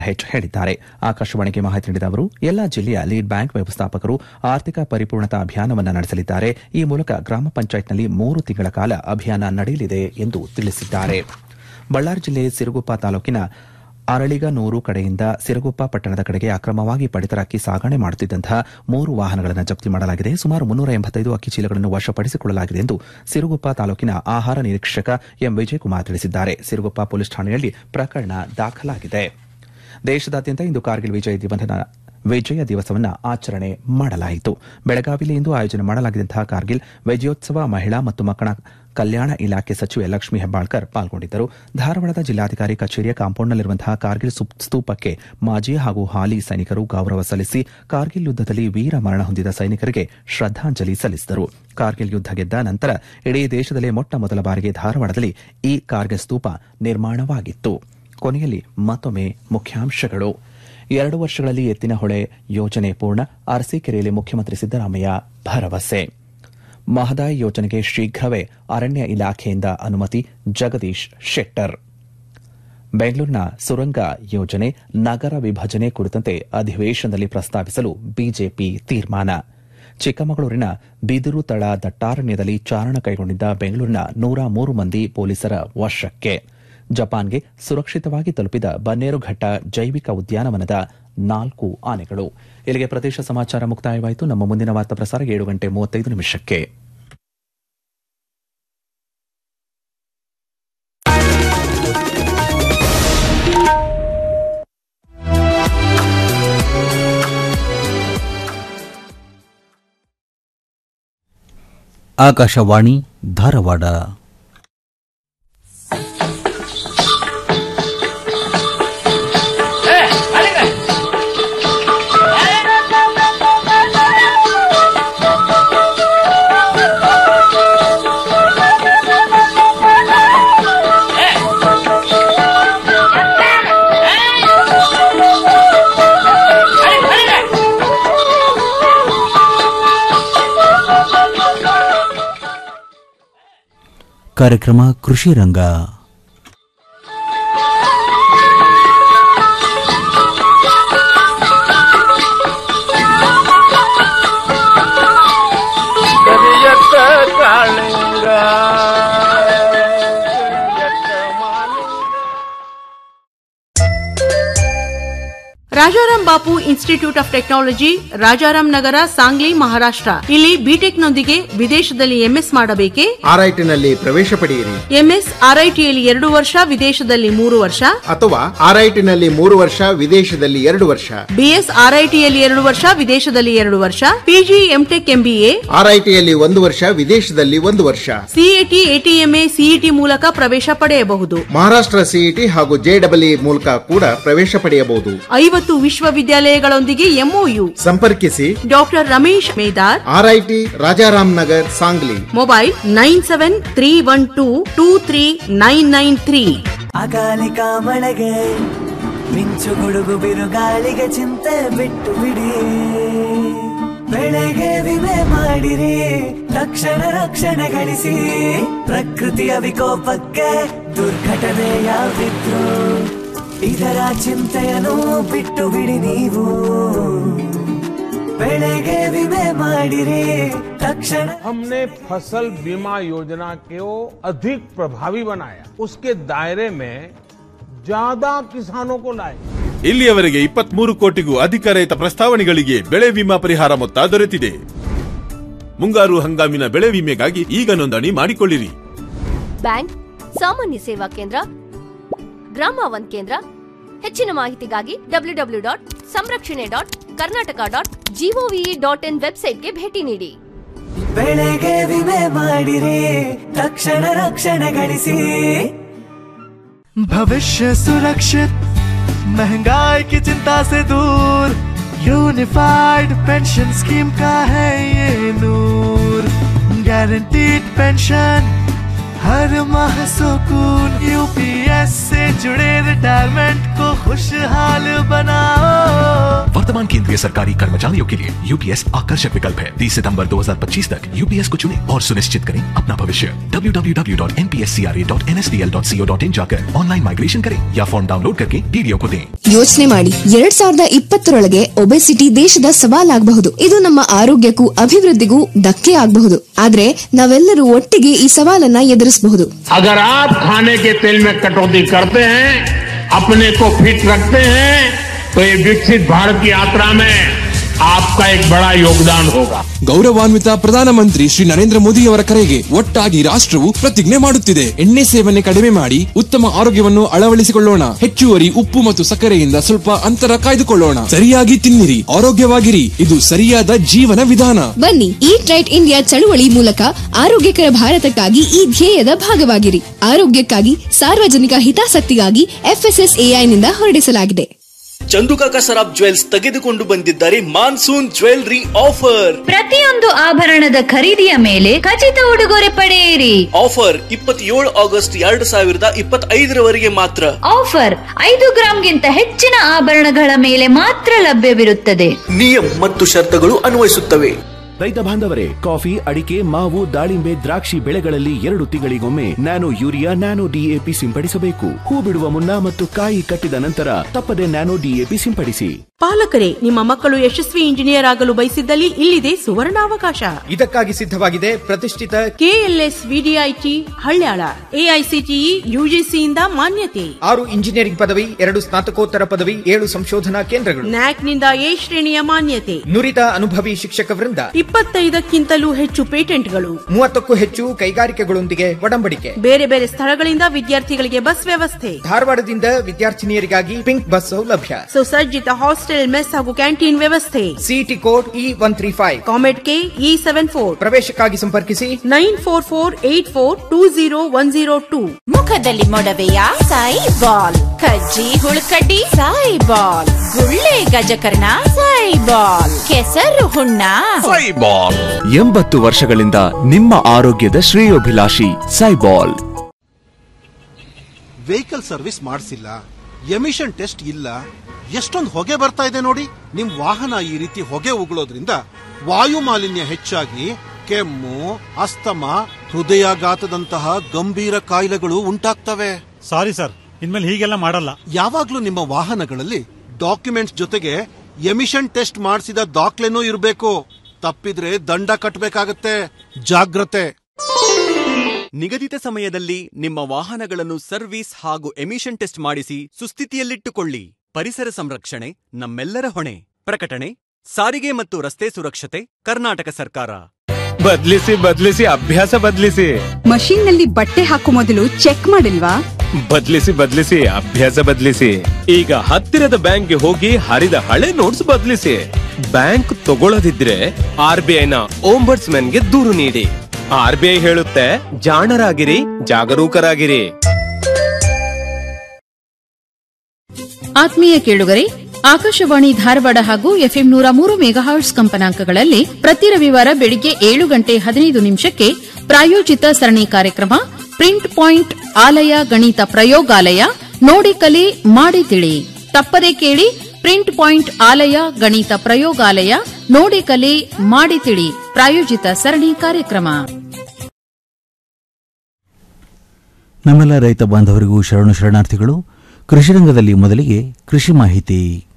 ಹೆಚ್ ಹೇಳಿದ್ದಾರೆ ಆಕಾಶವಾಣಿಗೆ ಮಾಹಿತಿ ನೀಡಿದ ಅವರು ಎಲ್ಲಾ ಜಿಲ್ಲೆಯ ಲೀಡ್ ಬ್ಯಾಂಕ್ ವ್ಯವಸ್ಥಾಪಕರು ಆರ್ಥಿಕ ಪರಿಪೂರ್ಣತಾ ಅಭಿಯಾನವನ್ನು ನಡೆಸಲಿದ್ದಾರೆ ಈ ಮೂಲಕ ಗ್ರಾಮ ಪಂಚಾಯತ್ನಲ್ಲಿ ಮೂರು ತಿಂಗಳ ಕಾಲ ಅಭಿಯಾನ ನಡೆಯಲಿದೆ ಎಂದು ತಿಳಿಸಿದ್ದಾರೆ ಬಳ್ಳಾರಿ ಜಿಲ್ಲೆ ಸಿರುಗುಪ್ಪ ತಾಲೂಕಿನ ಅರಳಿಗನೂರು ಕಡೆಯಿಂದ ಸಿರುಗುಪ್ಪ ಪಟ್ಟಣದ ಕಡೆಗೆ ಅಕ್ರಮವಾಗಿ ಪಡಿತರ ಅಕ್ಕಿ ಸಾಗಣೆ ಮಾಡುತ್ತಿದ್ದಂತಹ ಮೂರು ವಾಹನಗಳನ್ನು ಜಪ್ತಿ ಮಾಡಲಾಗಿದೆ ಸುಮಾರು ಮುನ್ನೂರ ಎಂಬತ್ತೈದು ಅಕ್ಕಿ ಚೀಲಗಳನ್ನು ವಶಪಡಿಸಿಕೊಳ್ಳಲಾಗಿದೆ ಎಂದು ಸಿರುಗುಪ್ಪ ತಾಲೂಕಿನ ಆಹಾರ ನಿರೀಕ್ಷಕ ಎಂ ವಿಜಯಕುಮಾರ್ ತಿಳಿಸಿದ್ದಾರೆ ಸಿರುಗುಪ್ಪ ಪೊಲೀಸ್ ಠಾಣೆಯಲ್ಲಿ ಪ್ರಕರಣ ದಾಖಲಾಗಿದೆ ದೇಶದಾದ್ಯಂತ ಇಂದು ಕಾರ್ಗಿಲ್ ವಿಜಯ ದಿವಸನ ವಿಜಯ ದಿವಸವನ್ನು ಆಚರಣೆ ಮಾಡಲಾಯಿತು ಬೆಳಗಾವಿಯಲ್ಲಿ ಇಂದು ಆಯೋಜನೆ ಮಾಡಲಾಗಿದ್ದಂತಹ ಕಾರ್ಗಿಲ್ ವಿಜಯೋತ್ಸವ ಮಹಿಳಾ ಮತ್ತು ಮಕ್ಕಳ ಕಲ್ಯಾಣ ಇಲಾಖೆ ಸಚಿವೆ ಲಕ್ಷ್ಮೀ ಹೆಬ್ಬಾಳ್ಕರ್ ಪಾಲ್ಗೊಂಡಿದ್ದರು ಧಾರವಾಡದ ಜಿಲ್ಲಾಧಿಕಾರಿ ಕಚೇರಿಯ ಕಾಂಪೌಂಡ್ನಲ್ಲಿರುವಂತಹ ಕಾರ್ಗಿಲ್ ಸ್ತೂಪಕ್ಕೆ ಮಾಜಿ ಹಾಗೂ ಹಾಲಿ ಸೈನಿಕರು ಗೌರವ ಸಲ್ಲಿಸಿ ಕಾರ್ಗಿಲ್ ಯುದ್ದದಲ್ಲಿ ವೀರ ಮರಣ ಹೊಂದಿದ ಸೈನಿಕರಿಗೆ ಶ್ರದ್ದಾಂಜಲಿ ಸಲ್ಲಿಸಿದರು ಕಾರ್ಗಿಲ್ ಯುದ್ದ ಗೆದ್ದ ನಂತರ ಇಡೀ ದೇಶದಲ್ಲೇ ಮೊಟ್ಟ ಮೊದಲ ಬಾರಿಗೆ ಧಾರವಾಡದಲ್ಲಿ ಈ ಕಾರ್ಗಿಲ್ ಸ್ತೂಪ ನಿರ್ಮಾಣವಾಗಿತ್ತು ಕೊನೆಯಲ್ಲಿ ಮತ್ತೊಮ್ಮೆ ಮುಖ್ಯಾಂಶಗಳು ಎರಡು ವರ್ಷಗಳಲ್ಲಿ ಎತ್ತಿನ ಹೊಳೆ ಯೋಜನೆ ಪೂರ್ಣ ಅರಸೀಕೆರೆಯಲ್ಲಿ ಮುಖ್ಯಮಂತ್ರಿ ಸಿದ್ದರಾಮಯ್ಯ ಭರವಸೆ ಮಹದಾಯಿ ಯೋಜನೆಗೆ ಶೀಘ್ರವೇ ಅರಣ್ಯ ಇಲಾಖೆಯಿಂದ ಅನುಮತಿ ಜಗದೀಶ್ ಶೆಟ್ಟರ್ ಬೆಂಗಳೂರಿನ ಸುರಂಗ ಯೋಜನೆ ನಗರ ವಿಭಜನೆ ಕುರಿತಂತೆ ಅಧಿವೇಶನದಲ್ಲಿ ಪ್ರಸ್ತಾವಿಸಲು ಬಿಜೆಪಿ ತೀರ್ಮಾನ ಚಿಕ್ಕಮಗಳೂರಿನ ಬಿದಿರು ತಳ ದಟ್ಟಾರಣ್ಯದಲ್ಲಿ ಚಾರಣ ಕೈಗೊಂಡಿದ್ದ ಬೆಂಗಳೂರಿನ ನೂರ ಮೂರು ಮಂದಿ ಪೊಲೀಸರ ವಶಕ್ಕೆ ಜಪಾನ್ಗೆ ಸುರಕ್ಷಿತವಾಗಿ ತಲುಪಿದ ಬನ್ನೇರುಘಟ್ಟ ಜೈವಿಕ ಉದ್ಯಾನವನದ ನಾಲ್ಕು ಆನೆಗಳು ಇಲ್ಲಿಗೆ ಪ್ರದೇಶ ಸಮಾಚಾರ ಮುಕ್ತಾಯವಾಯಿತು ನಮ್ಮ ಮುಂದಿನ ವಾರ್ತಾ ಪ್ರಸಾರ ಏಳು ಗಂಟೆ ಮೂವತ್ತೈದು ನಿಮಿಷಕ್ಕೆ ಆಕಾಶವಾಣಿ ಧಾರವಾಡ ಕಾರ್ಯಕ್ರಮ ಕೃಷಿ ರಂಗ ಕರಿಯತ್ತ ಕಾಳಿಂಗ ಕರಿಯತ್ತ ಮಾಲಿಂಗ Rajaram Bapu institute of technology Rajaram Nagar Sangli Maharashtra ಇಲ್ಲಿ ಬಿಟೆಕ್ ನೊಂದಿಗೆ ವಿದೇಶದಲ್ಲಿ ಎಂಎಸ್ ಮಾಡಬೇಕೆ ಆರ್ಐಟಿನಲ್ಲಿ ಪ್ರವೇಶ ಪಡೆಯಿರಿ ಎಂಎಸ್ ಆರ್ಐಟಿಯಲ್ಲಿ ಎರಡು ವರ್ಷ ವಿದೇಶದಲ್ಲಿ ಮೂರು ವರ್ಷ ಅಥವಾ ಆರ್ಐಟಿನಲ್ಲಿ ಮೂರು ವರ್ಷ ವಿದೇಶದಲ್ಲಿ ಎರಡು ವರ್ಷ ಬಿಎಸ್ ಆರ್ಐಟಿಯಲ್ಲಿ ಎರಡು ವರ್ಷ ವಿದೇಶದಲ್ಲಿ ಎರಡು ವರ್ಷ ಪಿಜಿ ಎಂಟೆಕ್ ಎಂಬಿಎ ಆರ್ಐಟಿಯಲ್ಲಿ ಒಂದು ವರ್ಷ ವಿದೇಶದಲ್ಲಿ ಒಂದು ವರ್ಷ ಸಿಎಟಿ ಎಟಿಎಂಎ ಸಿಇಟಿ ಮೂಲಕ ಪ್ರವೇಶ ಪಡೆಯಬಹುದು ಮಹಾರಾಷ್ಟ್ರ ಸಿಇಟಿ ಹಾಗೂ ಜೆಡಬ್ಲ್ಇ ಮೂಲಕ ಕೂಡ ಪ್ರವೇಶ ಪಡೆಯಬಹುದು ಐವತ್ತು ವಿಶ್ವವಿದ್ಯಾಲಯಗಳೊಂದಿಗೆ ಎಂಒಯು ಸಂಪರ್ಕಿಸಿ doctor Ramesh Medar RIT Rajaram Nagar Sangli mobile nine seven three one two two three nine nine three ಅಕಾಲಿಕ ಮಳೆಗೆ ಮಿಂಚು ಗುಡುಗು ಬಿರುಗಾಳಿಗೆ ಚಿಂತೆ ಬಿಟ್ಟು ಬಿಡಿ ಬೆಳೆಗೆ ವಿಮೆ ಮಾಡಿರಿ ತಕ್ಷಣ ರಕ್ಷಣೆ ಗಳಿಸಿ ಪ್ರಕೃತಿಯ ವಿಕೋಪಕ್ಕೆ ದುರ್ಘಟನೆ ಯಾವಿದ್ರು ಇದರ ಚಿಂತೆಯನ್ನು ಬಿಟ್ಟು ಬಿಡಿ ನೀವು ಬೆಳೆಗೆ ವಿಮೆ ಮಾಡಿರಿ ತಕ್ಷಣ हमने फसल बीमा योजना को अधिक प्रभावी बनाया उसके दायरे में ज्यादा किसानों को लाए ಇಲ್ಲಿಯವರೆಗೆ ಇಪ್ಪತ್ಮೂರು ಕೋಟಿಗೂ ಅಧಿಕ ರೈತ ಪ್ರಸ್ತಾವನೆಗಳಿಗೆ ಬೆಳೆ ವಿಮಾ ಪರಿಹಾರ ಮೊತ್ತ ದೊರೆತಿದೆ ಮುಂಗಾರು ಹಂಗಾಮಿನ ಬೆಳೆ ವಿಮೆಗಾಗಿ ಈಗ ನೋಂದಣಿ ಮಾಡಿಕೊಳ್ಳಿರಿ ಬ್ಯಾಂಕ್ ಸಾಮಾನ್ಯ ಸೇವಾ ಕೇಂದ್ರ ಗ್ರಾಮ ಒನ್ ಕೇಂದ್ರ ಹೆಚ್ಚಿನ ಮಾಹಿತಿಗಾಗಿ ಡಬ್ಲ್ಯೂ ಡಬ್ಲ್ಯೂ ಡಾಟ್ ಸಂರಕ್ಷಣೆ dot Karnataka dot GOV dot in ವೆಬ್ಸೈಟ್ಗೆ ಭೇಟಿ ನೀಡಿ ಬೆಳೆಗೆ ವಿಮೆ ಮಾಡಿರಿ ತಕ್ಷಣ ರಕ್ಷಣೆ ಗಳಿಸಿ भविष्य सुरक्षित महंगाई की चिंता से दूर यूनिफाइड पेंशन स्कीम का है ये नूर गारंटीड पेंशन हर माह सुकून यूपीएस से जुड़े रिटायरमेंट को खुशहाल बनाओ वर्तमान केंद्र केंद्रीय सरकारी कर्मचारियों के लिए यूपीएस आकर्षक विकल्प है 30 सितंबर 2025 तक यूपीएस को चुनें और सुनिश्चित करें अपना भविष्य www.npscra.nsdl.co.in जाकर ऑनलाइन माइग्रेशन करें या फॉर्म डाउनलोड करके डीडीओ को दें ಯೋಚನೆ ಮಾಡಿ ಎರಡ್ ಸಾವಿರದ ಇಪ್ಪತ್ತರೊಳಗೆ ಒಬೆಸಿಟಿ ದೇಶದ ಸವಾಲಾಗಬಹುದು ಇದು ನಮ್ಮ ಆರೋಗ್ಯಕ್ಕೂ ಅಭಿವೃದ್ಧಿಗೂ ಧಕ್ಕೆ ಆಗಬಹುದು ಆದ್ರೆ ನಾವೆಲ್ಲರೂ ಒಟ್ಟಿಗೆ ಈ ಸವಾಲನ್ನ ಎದುರಿಸಬಹುದು अगर आप खाने के तेल में कटौती करते हैं अपने को फिट रखते हैं तो ये विकसित भारत की यात्रा में आपका एक बड़ा योगदान होगा ಗೌರವಾನ್ವಿತ ಪ್ರಧಾನಮಂತ್ರಿ ಶ್ರೀ ನರೇಂದ್ರ ಮೋದಿಯವರ ಕರೆಗೆ ಒಟ್ಟಾಗಿ ರಾಷ್ಟ್ರವು ಪ್ರತಿಜ್ಞೆ ಮಾಡುತ್ತಿದೆ ಎಣ್ಣೆ ಸೇವನೆ ಕಡಿಮೆ ಮಾಡಿ ಉತ್ತಮ ಆರೋಗ್ಯವನ್ನು ಅಳವಡಿಸಿಕೊಳ್ಳೋಣ ಹೆಚ್ಚುವರಿ ಉಪ್ಪು ಮತ್ತು ಸಕ್ಕರೆಯಿಂದ ಸ್ವಲ್ಪ ಅಂತರ ಕಾಯ್ದುಕೊಳ್ಳೋಣ ಸರಿಯಾಗಿ ತಿನ್ನಿರಿ ಆರೋಗ್ಯವಾಗಿರಿ ಇದು ಸರಿಯಾದ ಜೀವನ ವಿಧಾನ ಬನ್ನಿ ಈಟ್ ರೈಟ್ ಇಂಡಿಯಾ ಚಳುವಳಿ ಮೂಲಕ ಆರೋಗ್ಯಕರ ಭಾರತಕ್ಕಾಗಿ ಈ ಧ್ಯೇಯದ ಭಾಗವಾಗಿರಿ ಆರೋಗ್ಯಕ್ಕಾಗಿ ಸಾರ್ವಜನಿಕ ಹಿತಾಸಕ್ತಿಗಾಗಿ ಎಫ್ಎಸ್ಎಸ್ಎಐನಿಂದ ಹೊರಡಿಸಲಾಗಿದೆ ಚಂದುಕಾಕ ಸರಾಬ್ ಜ್ವೆಲ್ಸ್ ತೆಗೆದುಕೊಂಡು ಬಂದಿದ್ದಾರೆ ಮಾನ್ಸೂನ್ ಜ್ವೆಲ್ರಿ ಆಫರ್ ಪ್ರತಿಯೊಂದು ಆಭರಣದ ಖರೀದಿಯ ಮೇಲೆ ಖಚಿತ ಉಡುಗೊರೆ ಪಡೆಯಿರಿ ಆಫರ್ ಇಪ್ಪತ್ತೇಳು ಆಗಸ್ಟ್ ಎರಡು ಸಾವಿರದ ಇಪ್ಪತ್ತೈದರವರೆಗೆ ಮಾತ್ರ ಆಫರ್ ಐದು ಗ್ರಾಂಗಿಂತ ಹೆಚ್ಚಿನ ಆಭರಣಗಳ ಮೇಲೆ ಮಾತ್ರ ಲಭ್ಯವಿರುತ್ತದೆ ನಿಯಮ ಮತ್ತು ಷರತ್ತುಗಳು ಅನ್ವಯಿಸುತ್ತವೆ ರೈತ ಬಾಂಧವರೇ ಕಾಫಿ ಅಡಿಕೆ ಮಾವು ದಾಳಿಂಬೆ ದ್ರಾಕ್ಷಿ ಬೆಳೆಗಳಲ್ಲಿ ಎರಡು ತಿಂಗಳಿಗೊಮ್ಮೆ ನ್ಯಾನೋ ಯೂರಿಯಾ ನ್ಯಾನೋ ಡಿಎಪಿ ಸಿಂಪಡಿಸಬೇಕು ಹೂ ಬಿಡುವ ಮುನ್ನ ಮತ್ತು ಕಾಯಿ ಕಟ್ಟಿದ ನಂತರ ತಪ್ಪದೆ ನ್ಯಾನೋ ಡಿಎಪಿ ಸಿಂಪಡಿಸಿ ಪಾಲಕರೇ ನಿಮ್ಮ ಮಕ್ಕಳು ಯಶಸ್ವಿ ಇಂಜಿನಿಯರ್ ಆಗಲು ಬಯಸಿದ್ದಲ್ಲಿ ಇಲ್ಲಿದೆ ಸುವರ್ಣಾವಕಾಶ ಇದಕ್ಕಾಗಿ ಸಿದ್ಧವಾಗಿದೆ ಪ್ರತಿಷ್ಠಿತ ಕೆಎಲ್ಎಸ್ ವಿಡಿಐಟಿ ಹಳ್ಯಾಳ ಎಐಸಿಟಿಇ ಯುಜಿಸಿಯಿಂದ ಮಾನ್ಯತೆ ಆರು ಇಂಜಿನಿಯರಿಂಗ್ ಪದವಿ ಎರಡು ಸ್ನಾತಕೋತ್ತರ ಪದವಿ ಏಳು ಸಂಶೋಧನಾ ಕೇಂದ್ರಗಳು ನ್ಯಾಕ್ನಿಂದ ಎ ಶ್ರೇಣಿಯ ಮಾನ್ಯತೆ ನುರಿತ ಅನುಭವಿ ಶಿಕ್ಷಕ ವೃಂದ ಇಪ್ಪತ್ತೈದಕ್ಕಿಂತಲೂ ಹೆಚ್ಚು ಪೇಟೆಂಟ್ಗಳು ಮೂವತ್ತಕ್ಕೂ ಹೆಚ್ಚು ಕೈಗಾರಿಕೆಗಳೊಂದಿಗೆ ಒಡಂಬಡಿಕೆ ಬೇರೆ ಬೇರೆ ಸ್ಥಳಗಳಿಂದ ವಿದ್ಯಾರ್ಥಿಗಳಿಗೆ ಬಸ್ ವ್ಯವಸ್ಥೆ ಧಾರವಾಡದಿಂದ ವಿದ್ಯಾರ್ಥಿನಿಯರಿಗಾಗಿ ಪಿಂಕ್ ಬಸ್ ಸೌಲಭ್ಯ ಸುಸಜ್ಜಿತ ಹಾಸ್ಟೆಲ್ ಮೆಸ್ ಹಾಗೂ ಕ್ಯಾಂಟೀನ್ ವ್ಯವಸ್ಥೆ CET code E one three five COMED K E seven four ಪ್ರವೇಶಕ್ಕಾಗಿ ಸಂಪರ್ಕಿಸಿ nine four four eight four two zero one zero two ಮುಖದಲ್ಲಿ ಮೊಡವೆಯ ಸಾಯಿ ಬಾಲ್ ಕಜ್ಜಿ ಹುಳುಕಡ್ಡಿ ಸಾಯಿ ಬಾಲ್ ಗುಳ್ಳೆ ಗಜಕರ್ಣ ಸಾಯಿ ಬಾಲ್ ಕೆಸರು ಹುಣ್ಣ ಸೈಬಾಲ್ ಎಂಬತ್ತು ವರ್ಷಗಳಿಂದ ನಿಮ್ಮ ಆರೋಗ್ಯದ ಶ್ರೇಯೋಭಿಲಾಷಿ ಸೈಬಾಲ್ ವೆಹಿಕಲ್ ಸರ್ವಿಸ್ ಮಾಡಿಸಿಲ್ಲ ಎಮಿಷನ್ ಟೆಸ್ಟ್ ಇಲ್ಲ ಎಷ್ಟೊಂದು ಹೊಗೆ ಬರ್ತಾ ಇದೆ ನೋಡಿ ನಿಮ್ ವಾಹನ ಈ ರೀತಿ ಹೊಗೆ ಉಗುಳೋದ್ರಿಂದ ವಾಯು ಮಾಲಿನ್ಯ ಹೆಚ್ಚಾಗಿ ಕೆಮ್ಮು ಅಸ್ತಮ ಹೃದಯಾಘಾತದಂತಹ ಗಂಭೀರ ಕಾಯಿಲೆಗಳು ಉಂಟಾಗ್ತವೆ ಸಾರಿ ಸರ್ ಇನ್ಮೇಲೆ ಹೀಗೆಲ್ಲ ಮಾಡಲ್ಲ ಯಾವಾಗ್ಲೂ ನಿಮ್ಮ ವಾಹನಗಳಲ್ಲಿ ಡಾಕ್ಯುಮೆಂಟ್ಸ್ ಜೊತೆಗೆ ಎಮಿಷನ್ ಟೆಸ್ಟ್ ಮಾಡಿಸಿದ ದಾಖಲೆನೂ ಇರಬೇಕು ತಪ್ಪಿದ್ರೆ ದಂಡ ಕಟ್ಟಬೇಕಾಗತ್ತೆ ಜಾಗ್ರತೆ ನಿಗದಿತ ಸಮಯದಲ್ಲಿ ನಿಮ್ಮ ವಾಹನಗಳನ್ನು ಸರ್ವಿಸ್ ಹಾಗೂ ಎಮಿಷನ್ ಟೆಸ್ಟ್ ಮಾಡಿಸಿ ಸುಸ್ಥಿತಿಯಲ್ಲಿಟ್ಟುಕೊಳ್ಳಿ ಪರಿಸರ ಸಂರಕ್ಷಣೆ ನಮ್ಮೆಲ್ಲರ ಹೊಣೆ ಪ್ರಕಟಣೆ ಸಾರಿಗೆ ಮತ್ತು ರಸ್ತೆ ಸುರಕ್ಷತೆ ಕರ್ನಾಟಕ ಸರ್ಕಾರ ಬದ್ಲಿಸಿ ಬದ್ಲಿಸಿ ಅಭ್ಯಾಸ ಬದ್ಲಿಸಿ ಮಷೀನ್ ನಲ್ಲಿ ಬಟ್ಟೆ ಹಾಕೋ ಮೊದಲು ಚೆಕ್ ಮಾಡಿಲ್ವಾ ಬದ್ಲಿಸಿ ಬದ್ಲಿಸಿ ಅಭ್ಯಾಸ ಬದ್ಲಿಸಿ ಈಗ ಹತ್ತಿರದ ಬ್ಯಾಂಕ್ಗೆ ಹೋಗಿ ಹರಿದ ಹಳೆ ನೋಟ್ಸ್ ಬದ್ಲಿಸಿ ಬ್ಯಾಂಕ್ ತಗೊಳ್ಳದಿದ್ರೆ ಆರ್ ಬಿ ಐನ ಗೆ ದೂರು ನೀಡಿ ಆರ್ ಬಿ ಐ ಹೇಳುತ್ತೆ ಜಾಣರಾಗಿರಿ ಜಾಗರೂಕರಾಗಿರಿ ಆತ್ಮೀಯ ಕೇಳುಗರೆ ಆಕಾಶವಾಣಿ ಧಾರವಾಡ ಹಾಗೂ ಎಫ್ಎಂ ನೂರ ಮೂರು ಮೆಗಾಹರ್ಟ್ಸ್ ಕಂಪನಾಂಕಗಳಲ್ಲಿ ಪ್ರತಿ ರವಿವಾರ ಬೆಳಿಗ್ಗೆ ಏಳು ಗಂಟೆ ಹದಿನೈದು ನಿಮಿಷಕ್ಕೆ ಪ್ರಾಯೋಜಿತ ಸರಣಿ ಕಾರ್ಯಕ್ರಮ ಪ್ರಿಂಟ್ ಪಾಯಿಂಟ್ ಆಲಯ ಗಣಿತ ಪ್ರಯೋಗಾಲಯ ನೋಡಿ ಕಲಿ ಮಾಡಿ ತಿಳಿ ತಪ್ಪದೆ ಕೇಳಿ ಪ್ರಿಂಟ್ ಪಾಯಿಂಟ್ ಆಲಯ ಗಣಿತ ಪ್ರಯೋಗಾಲಯ ನೋಡಿ ಕಲಿ ಮಾಡಿ ತಿಳಿ ಪ್ರಾಯೋಜಿತ ಸರಣಿ ಕಾರ್ಯಕ್ರಮ ನಮ್ಮೆಲ್ಲ ರೈತ ಬಾಂಧವರಿಗೂ ಶರಣು ಶರಣಾರ್ಥಿಗಳು ಕೃಷಿ ರಂಗದಲ್ಲಿ ಮೊದಲಿಗೆ ಕೃಷಿ ಮಾಹಿತಿ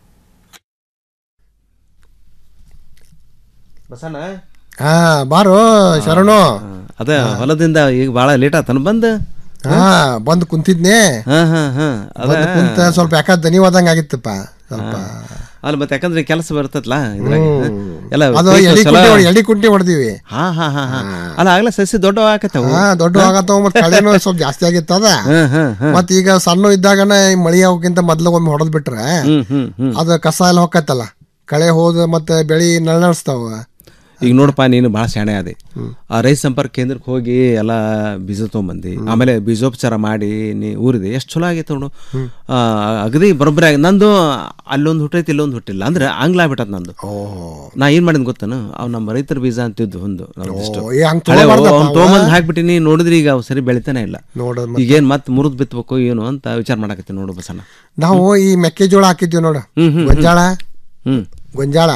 ಬಸಣ್ಣ ಹಾ ಬಾರೋ ಶರಣು ಅದ ಹೊಲದಿಂದ ಈಗ ಬಾಳ ಲೇಟ್ ಆತನ ಬಂದ ಹಾ ಬಂದು ಕುಂತಿದ್ನೆ ಹಾ ಹಾ ಹಾ ಅದ ಬಂದು ಕುಂತ ಸ್ವಲ್ಪ ಯಾಕ ದನಿವಾದಂಗ ಆಗಿತ್ತಪ್ಪ ಸ್ವಲ್ಪ ಅಲ್ಲ ಮತ್ತೆ ಯಾಕಂದ್ರೆ ಕೆಲಸ ಬರ್ತತ್ಲಾ ಇದ್ರಾಗ ಎಲ್ಲ ಅದು ಪೀಕು ಎಡಿ ಚಲೋ- ಕುಂಟಿ ಹೊಡ್- ಎಡಿ ಕುಂಟಿ ಹೊಡೆದಿವಿ ಹಾ ಹಾ ಹಾ ಹಾ ಅಲ್ಲ ಆಗ್ಲೇ ಸಸಿ ದೊಡ್ಡ ಆಕತ್ತವು ಹಾ ದೊಡ್ಡ ಆಗತ್ತವ ಮತ್ ಕಳೆನೂ ಸ್ವಲ್ಪ ಜಾಸ್ತಿ ಆಗಿತ್ತದ ಹ್ಮ್, ಹ್ಮ್, ಹ್ಮ್. ಮತ್ ಈಗ ಸಣ್ಣ ಇದ್ದಾಗನ ಈ ಮಳಿ ಆಗೋಕ್ಕಿಂತ ಮೊದ್ಲು ಒಮ್ಮೆ ಹೊಡೆದ್ ಬಿಟ್ರೆ ಹ್ಮ್, ಹ್ಮ್, ಹ್ಮ್. ಅದ ಕಸ ಎಲ್ಲ ಹೊಕ್ಕತ್ತಲ್ಲ ಕಳೆ ಹೋದ ಮತ್ತೆ ಬೆಳಿ ನಳನಳಿಸ್ತಾವ ಈಗ ನೋಡಪ್ಪ ನೀನು ಭಾಳ ಶಾಣೆ ಅದೇ ಆ ರೈತ ಸಂಪರ್ಕ ಕೇಂದ್ರಕ್ಕೆ ಹೋಗಿ ಎಲ್ಲ ಬೀಜ ತೊಗೊಂಬಂದಿ ಆಮೇಲೆ ಬೀಜೋಪಚಾರ ಮಾಡಿ ನೀ ಊರಿದೆ ಎಷ್ಟು ಚಲೋ ಆಗೈತೆ ನೋಡು ಆ, ಅಗದಿ ಬರೋಬ್ಬರಿ ಆಗಿ ನಂದು ಅಲ್ಲೊಂದು ಹುಟ್ಟೈತಿ ಇಲ್ಲೊಂದು ಹುಟ್ಟಿಲ್ಲ ಅಂದ್ರೆ ಆಂಗ್ಲ ಆಗ್ಬಿಟ್ಟತ್ ನಂದು ನಾ ಏನ್ ಮಾಡಿದ್ ಗೊತ್ತೇನು ಅವ್ ನಮ್ಮ ರೈತರ ಬೀಜ ಅಂತಿದ್ದು ಒಂದು ಒಂದಿಷ್ಟು. ಏ, ಹಂಗ್ ಹಳೆ ತಗೋಬಾರ್ದಪ್ಪ ಅವ್ನ್ ಅವ. ತೊಗೊಂಬಂದ್ ಹಾಕ್ಬಿಟ್ಟಿನಿ ನೋಡಿದ್ರಿ ಈಗ ಅವ್ ಸರಿ ಬೆಳಿತಾನೆ ಇಲ್ಲ ನೋಡು ಮತ್ತೆ. ಈಗೇನ್ ಮತ್ ಮುರಿದ್ ಬಿತ್ಬೇಕು ಏನು ಅಂತ ವಿಚಾರ ಮಾಡಕತ್ತೀನಿ ನೋಡು ಬಸಣ್ಣ ನಾವು ಈ ಮೆಕ್ಕೆಜೋಳ ಹಾಕಿದ್ವಿ ನೋಡು ಹ್ಮ್, ಹ್ಮ್, ಗೊಂಜಾಳ ಹ್ಮ್ ಗೊಂಜಾಳ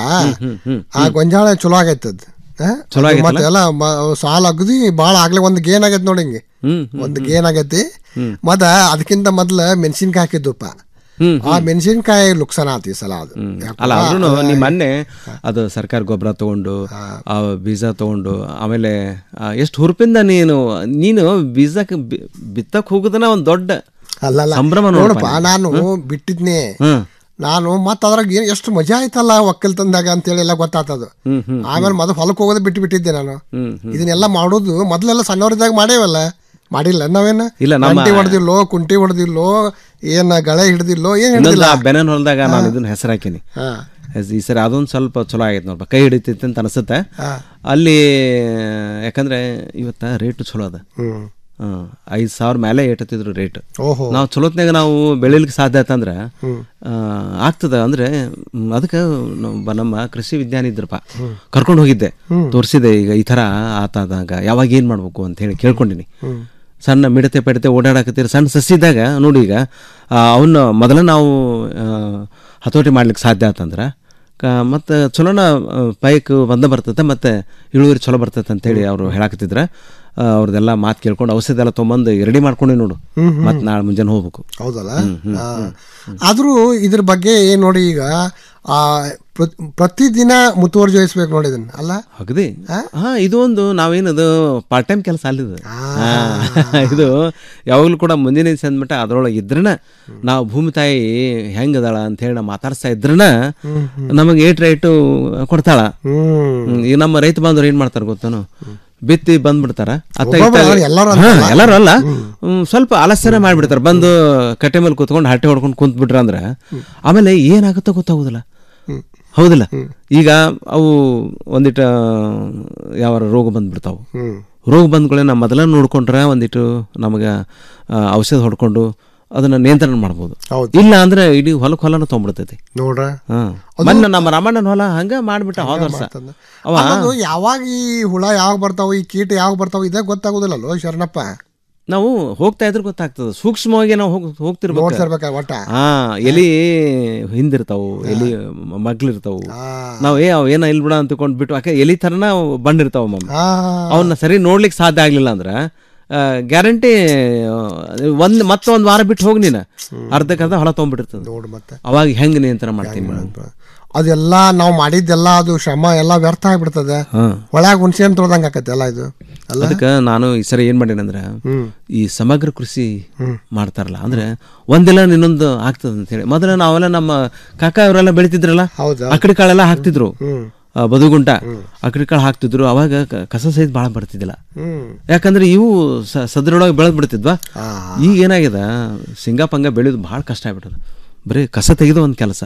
ಆ ಗೊಂಜಾಳ ಚಲೋ ಆಗೈತದ ಚಲೋ ಆಗೈತಲ್ಲ? ಮತ್ತೆ ಎಲ್ಲ ಮ- ಸಾಲ ಅಗದಿ ಭಾಳ ಆಗ್ಲೇ ಒಂದು ಗೇನ್ ಆಗೈತೆ ನೋಡಿ ಹಿಂಗೆ ಒಂದು ಗೇನ್ ಆಗೈತಿ ಮತ್ತ ಅದಕ್ಕಿಂತ ಮೊದ್ಲ ಮೆಣಸಿನ್ಕಾಯಿ ಹಾಕಿದ್ವಪ್ಪ ಆ ಮೆಣಸಿನ್ಕಾಯಿ ಲುಕ್ಸಾನ ಆತಿ ಈ ಸಲ ಅದು ಅಲ್ಲ ಆದ್ರೂ ನೀ ಮೊನ್ನೆ ಅದು ಸರ್ಕಾರ ಗೊಬ್ಬರ ತಗೊಂಡು ಆ ಬೀಜ ತಗೊಂಡು ಆಮೇಲೆ ಎಷ್ಟು ಹುರುಪಿಂದ ನೀನು ನೀನು ಬೀಜಕ್ಕೆ ಬಿ- ಬಿತ್ತಕ್ ಹೋಗುದನ ಒಂದ್ ದೊಡ್ಡ ಅಲ್ಲಲ್ಲ ಸಂಭ್ರಮ ನೋಡಪ್ಪ ನೋಡಪ್ಪ ನಾನು ಬಿಟ್ಟಿದ್ನಿ ಹ್ಮ್. ನಾನು ಮತ್ತೆ ಅದ್ರಾಗ ಏನ್ ಎಷ್ಟು ಮಜಾ ಆಯ್ತಲ್ಲ ಒಕ್ಕಲ್ತನದಾಗ ಅಂತೇಳಿ ಎಲ್ಲ ಗೊತ್ತಾತದು ಹ್ಮ್, ಹ್ಮ್, ಆಮೇಲೆ ಮೊದಲು ಹೊಲಕ್ಕೆ ಹೋಗೋದು ಬಿಟ್ಟು ಬಿಟ್ಟಿದ್ದೆ ನಾನು ಹ್ಮ್, ಹ್ಮ್. ಇದನ್ನೆಲ್ಲ ಮಾಡೋದು ಮೊದಲೆಲ್ಲ ಸಣ್ಣವರಿದ್ದಾಗ ಮಾಡೇವಲ್ಲ ಮಾಡಿಲ್ಲ ನಾವೇನ ಇಲ್ಲ, ನಮ್ಮ- ಕಂಟಿ ಹೊಡೆದಿಲ್ಲೋ ಕುಂಟಿ ಹೊಡೆದಿಲ್ಲೋ ಏನ್ ಗಳೆ ಹಿಡ್ದಿಲ್ಲೋ ಏನ್ ಇನ್ನೊಂದು ಹಿಡ್ದಿಲ್ಲ ಆ ಬೆನನ್ ಹೊಲದಾಗ ನಾನು ಇದನ್ನ ಹೆಸರು ಹಾಕಿನಿ ಹಾ. ಈ ಸರಿ ಅದೊಂದು ಸ್ವಲ್ಪ ಚಲೋ ಆಗೈತೆ ನೋಡ್ಪ ಕೈ ಹಿಡಿತೈತೆ ಅಂತ ಅನಿಸುತ್ತೆ ಹಾ. ಅಲ್ಲಿ ಯಾಕಂದ್ರೆ ಇವತ್ತ ರೇಟ್ ಚಲೋ ಅದ ಹ್ಮ್. ಹ್ಮ್. ಐದು ಸಾವಿರ ಮೇಲೆ ಏಟತ್ತಿದ್ರು ರೇಟ್ ಓಹೋ. ನಾವು ಚಲೋತ್ನಾಗ ನಾವು ಬೆಳಿಲಿಕ್ಕೆ ಸಾಧ್ಯ ಆಯ್ತಂದ್ರೆ ಹ್ಮ್. ಆ, ಆಗ್ತದ ಅಂದ್ರೆ ಮ್, ಅದಕ್ಕೆ ನಮ್ಮ ನಮ್ಮ ಕೃಷಿ ವಿಜ್ಞಾನಿ ಇದ್ರಪ್ಪ ಕರ್ಕೊಂಡು ಹೋಗಿದ್ದೆ ಹ್ಮ್. ತೋರಿಸಿದೆ ಈಗ ಈ ಥರ ಆತಾದಾಗ ಯಾವಾಗ ಏನು ಮಾಡ್ಬೇಕು ಅಂತ ಹೇಳಿ ಕೇಳ್ಕೊಂಡಿನಿ ಹ್ಮ್. ಸಣ್ಣ ಮಿಡತೆ ಪೆಡತೆ ಓಡಾಡಕತ್ತೀರಿ ಸಣ್ಣ ಸಸಿದಾಗ ನೋಡಿ ಈಗ ಅವನ್ನ ಮೊದಲ ನಾವು ಆ, ಹತೋಟಿ ಮಾಡ್ಲಿಕ್ಕೆ ಸಾಧ್ಯ ಆತಂದ್ರೆ ಮತ್ತು ಚಲೋನ ಆ, ಪೈಕ್ ಬಂದ ಬರ್ತೈತೆ ಮತ್ತು ಇಳುವರಿ ಚಲೋ ಬರ್ತೈತೆ ಅಂತೇಳಿ ಅವರು ಹೇಳಾಕತ್ತಿದ್ರ ಆ, ಅವ್ರದ್ದೆಲ್ಲ ಮಾತು ಕೇಳ್ಕೊಂಡು ಔಷಧ ಎಲ್ಲ ತೊಗೊಂಬಂದು ರೆಡಿ ಮಾಡ್ಕೊಂಡಿ ನೋಡು ಹ್ಮ್, ಹ್ಮ್. ಮತ್ತು ನಾಳೆ ಮುಂಜಾನೆ ಹೋಗ್ಬೇಕು ಹೌದಲ್ಲ ಹ್ಮ್, ಹ್ಮ್, ಆ. ಹ್ಮ್. ಆದ್ರೂ ಇದ್ರ ಬಗ್ಗೆ ಏನ್ ನೋಡಿ ಈಗ ಆ ಪ್ರ- ಪ್ರತಿದಿನ ಮುತುವರ್ಜಿ ವಹಿಸ್ಬೇಕು ನೋಡಿ ಇದನ್ನ ಅಲ್ಲ ಅಗದಿ ಹಾ ಇದು ಒಂದು ನಾವೇನದು ಪಾರ್ಟ್ ಟೈಮ್ ಕೆಲಸ ಅಲ್ಲಿದು ಹಾ, ಇದು ಯಾವಾಗಲೂ ಕೂಡ ಮುಂದಿನ ದಿವಸ ಅಂದ್ಬಿಟ್ಟು ಅದ್ರೊಳಗೆ ಇದ್ರನ ನಾವು ಭೂಮಿ ತಾಯಿ ಹೆಂಗದಾಳ ಅಂತ ಹೇಳಿ ನಾವು ಮಾತಾಡ್ಸ್ತಾ ಇದ್ರನ ನಮಗೆ ಏಟ್ ರೇಟು ಕೊಡ್ತಾಳ ಹ್ಮ್, ಈಗ ನಮ್ಮ ರೈತ ಬಾಂಧವ್ರು ಏನ್ ಮಾಡ್ತಾರ ಗೊತ್ತೇನು ಬಿತ್ತಿ ಬಂದ್ಬಿಡ್ತಾರ ಅತ್ತ ಇತ್ತ- ಒಬ್ಬೊಬ್ರು ಎಲ್ಲರೂ ಹಾ, ಅಂತಲ್ಲ. ಎಲ್ಲರೂ ಅಲ್ಲ ಹ್ಮ್, ಸ್ವಲ್ಪ ಆಲಸ್ಯನ ಮಾಡ್ಬಿಡ್ತಾರೆ ಬಂದು ಕಟ್ಟೆ ಮೇಲೆ ಕೂತ್ಕೊಂಡು ಹರಟೆ ಹೊಡ್ಕೊಂಡು ಕುಂತ್ ಬಿಟ್ರ ಅಂದ್ರೆ ಆಮೇಲೆ ಏನಾಗುತ್ತೋ ಗೊತ್ತಾಗೋದಿಲ್ಲ ಹೌದಿಲ್ಲ ಈಗ ಅವು ಒಂದಿಟ ಯಾವ ರೋಗ ಬಂದ್ಬಿಡ್ತಾವು ಹ್ಮ್. ರೋಗ ಬಂದ್ಗಳೇ ನಾವು ಮೊದಲ ನೋಡ್ಕೊಂಡ್ರೆ ಒಂದಿಟ್ಟು ನಮಗೆ ಔಷಧ ಹೊಡ್ಕೊಂಡು ಅದನ್ನ ನಿಯಂತ್ರಣ ಮಾಡ್ಬೋದು ಇಲ್ಲ ಅಂದ್ರೆ ಇಡೀ ಹೊಲಕ್ಕೆ ಹೊಲನ ತೊಗೊಂಡ್ಬಿಡ್ತೈತಿ ನೋಡ್ರ ಹಾ ಮೊನ್ನೆ ನಮ್ಮ ರಾಮಣ್ಣನ ಹೊಲ ಹಂಗ ಮಾಡ್ಬಿಟ್ಟ ಹೋದ ವರ್ಷ ಅವ ಆಮೇಲೆ ಯಾವಾಗ ಈ ಹುಳ ಯಾವಾಗ ಬರ್ತಾವ ಈ ಕೀಟ ಯಾವಾಗ ಬರ್ತಾವ ಇದೇ ಗೊತ್ತಾಗೋದಿಲ್ಲಲ್ಲೋ ಶರಣಪ್ಪ ನಾವು ಹೋಗ್ತಾ ಇದ್ರೆ ಗೊತ್ತಾಗ್ತದೆ ಸೂಕ್ಷ್ಮವಾಗಿ ನಾವು ಹೋಗ್ ಹೋಗ್ತಿರ್ಬೇಕು ನೋಡ್ತಿರ್ಬೇಕ ಒಟ್ಟ ಹಾ ಎಲಿ ಹಿಂದಿರ್ತಾವು ಎಲಿ ಮಗ್ಲಿರ್ತಾವು ನಾವು ಏ ಅವ್ ಏನ ಇಲ್ ಬಿಡ ಅಂತ ತಿಳ್ಕೊಂಡ್ ಬಿಟ್ಟು ಯಾಕೆ ಎಲಿ ತರನ ಬಂದಿರ್ತಾವ ಮಮ್ಮ ಆ, ಅವನ್ನ ಸರಿ ನೋಡ್ಲಿಕ್ಕೆ ಸಾಧ್ಯ ಆಗ್ಲಿಲ್ಲ ಅಂದ್ರೆ ಗ್ಯಾರಂಟಿ ಒಂದ್ ಮತ್ತೊಂದ್ ವಾರ ಬಿಟ್ಟು ಹೋಗಿ ನೀನು ಅರ್ಧಕ್ಕರ್ಧ ಹೊಲ ತೊಗೊಂಡ್ಬಿಟ್ಟಿರ್ತದೆ ನೋಡು ಮತ್ತೆ ಅವಾಗ ಹೆಂಗ್ ನಿಯಂತ್ರಣ ಮಾಡ್ತೀನಿ ಮೇಡಮ್ ಅದೆಲ್ಲ ನಾವು ಮಾಡಿದ್ದೆಲ್ಲ ಅದು ಶ್ರಮ ಎಲ್ಲ ವ್ಯರ್ಥ ಆಗ್ಬಿಡ್ತದೆ ಹಾ. ಒಳಗ ಹುಣಸೆ ಹಣ್ಣು ತೊಳ್ದಂಗ ಆಕತ್ತೆ ಎಲ್ಲ ಇದು ಅಲ್ಲ ಅದಕ್ಕೆ ನಾನು ಈ ಸರಿ ಏನ್ ಮಾಡೇನಂದ್ರೆ ಹ್ಮ್. ಈ ಸಮಗ್ರ ಕೃಷಿ ಮಾಡ್ತಾರಲ್ಲ ಅಂದ್ರೆ ಒಂದೆಲ್ಲ ಇನ್ನೊಂದು ಆಗ್ತದೆ ಅಂತ ಹೇಳಿ ಮೊದಲ ನಾವೆಲ್ಲ ನಮ್ಮ ಕಾಕ ಅವರೆಲ್ಲ ಬೆಳಿತಿದ್ರಲ್ಲ ಹೌದಾ? ಅಕ್ಕಡಿ ಕಾಳೆಲ್ಲ ಹಾಕ್ತಿದ್ರು ಹ್ಮ್. ಆ, ಬದುಗುಂಟ ಅಕ್ಕಡಿ ಕಾಳು ಹಾಕ್ತಿದ್ರು ಅವಾಗ ಕ- ಕಸ ಸಹಿತ ಭಾಳ ಬರ್ತಿದ್ದಿಲ್ಲ ಹ್ಮ್. ಯಾಕಂದ್ರೆ ಇವು ಸ- ಸದೃಢವಾಗಿ ಬೆಳೆದ್ ಬಿಡ್ತಿದ್ವಾ ಈಗ ಏನಾಗಿದೆ ಶೇಂಗಾ ಪಂಗ ಬೆಳೆಯೋದು ಭಾಳ ಕಷ್ಟ ಆಗ್ಬಿಟ್ಟದ ಬರೀ ಕಸ ತೆಗೆದು ಒಂದು ಕೆಲಸ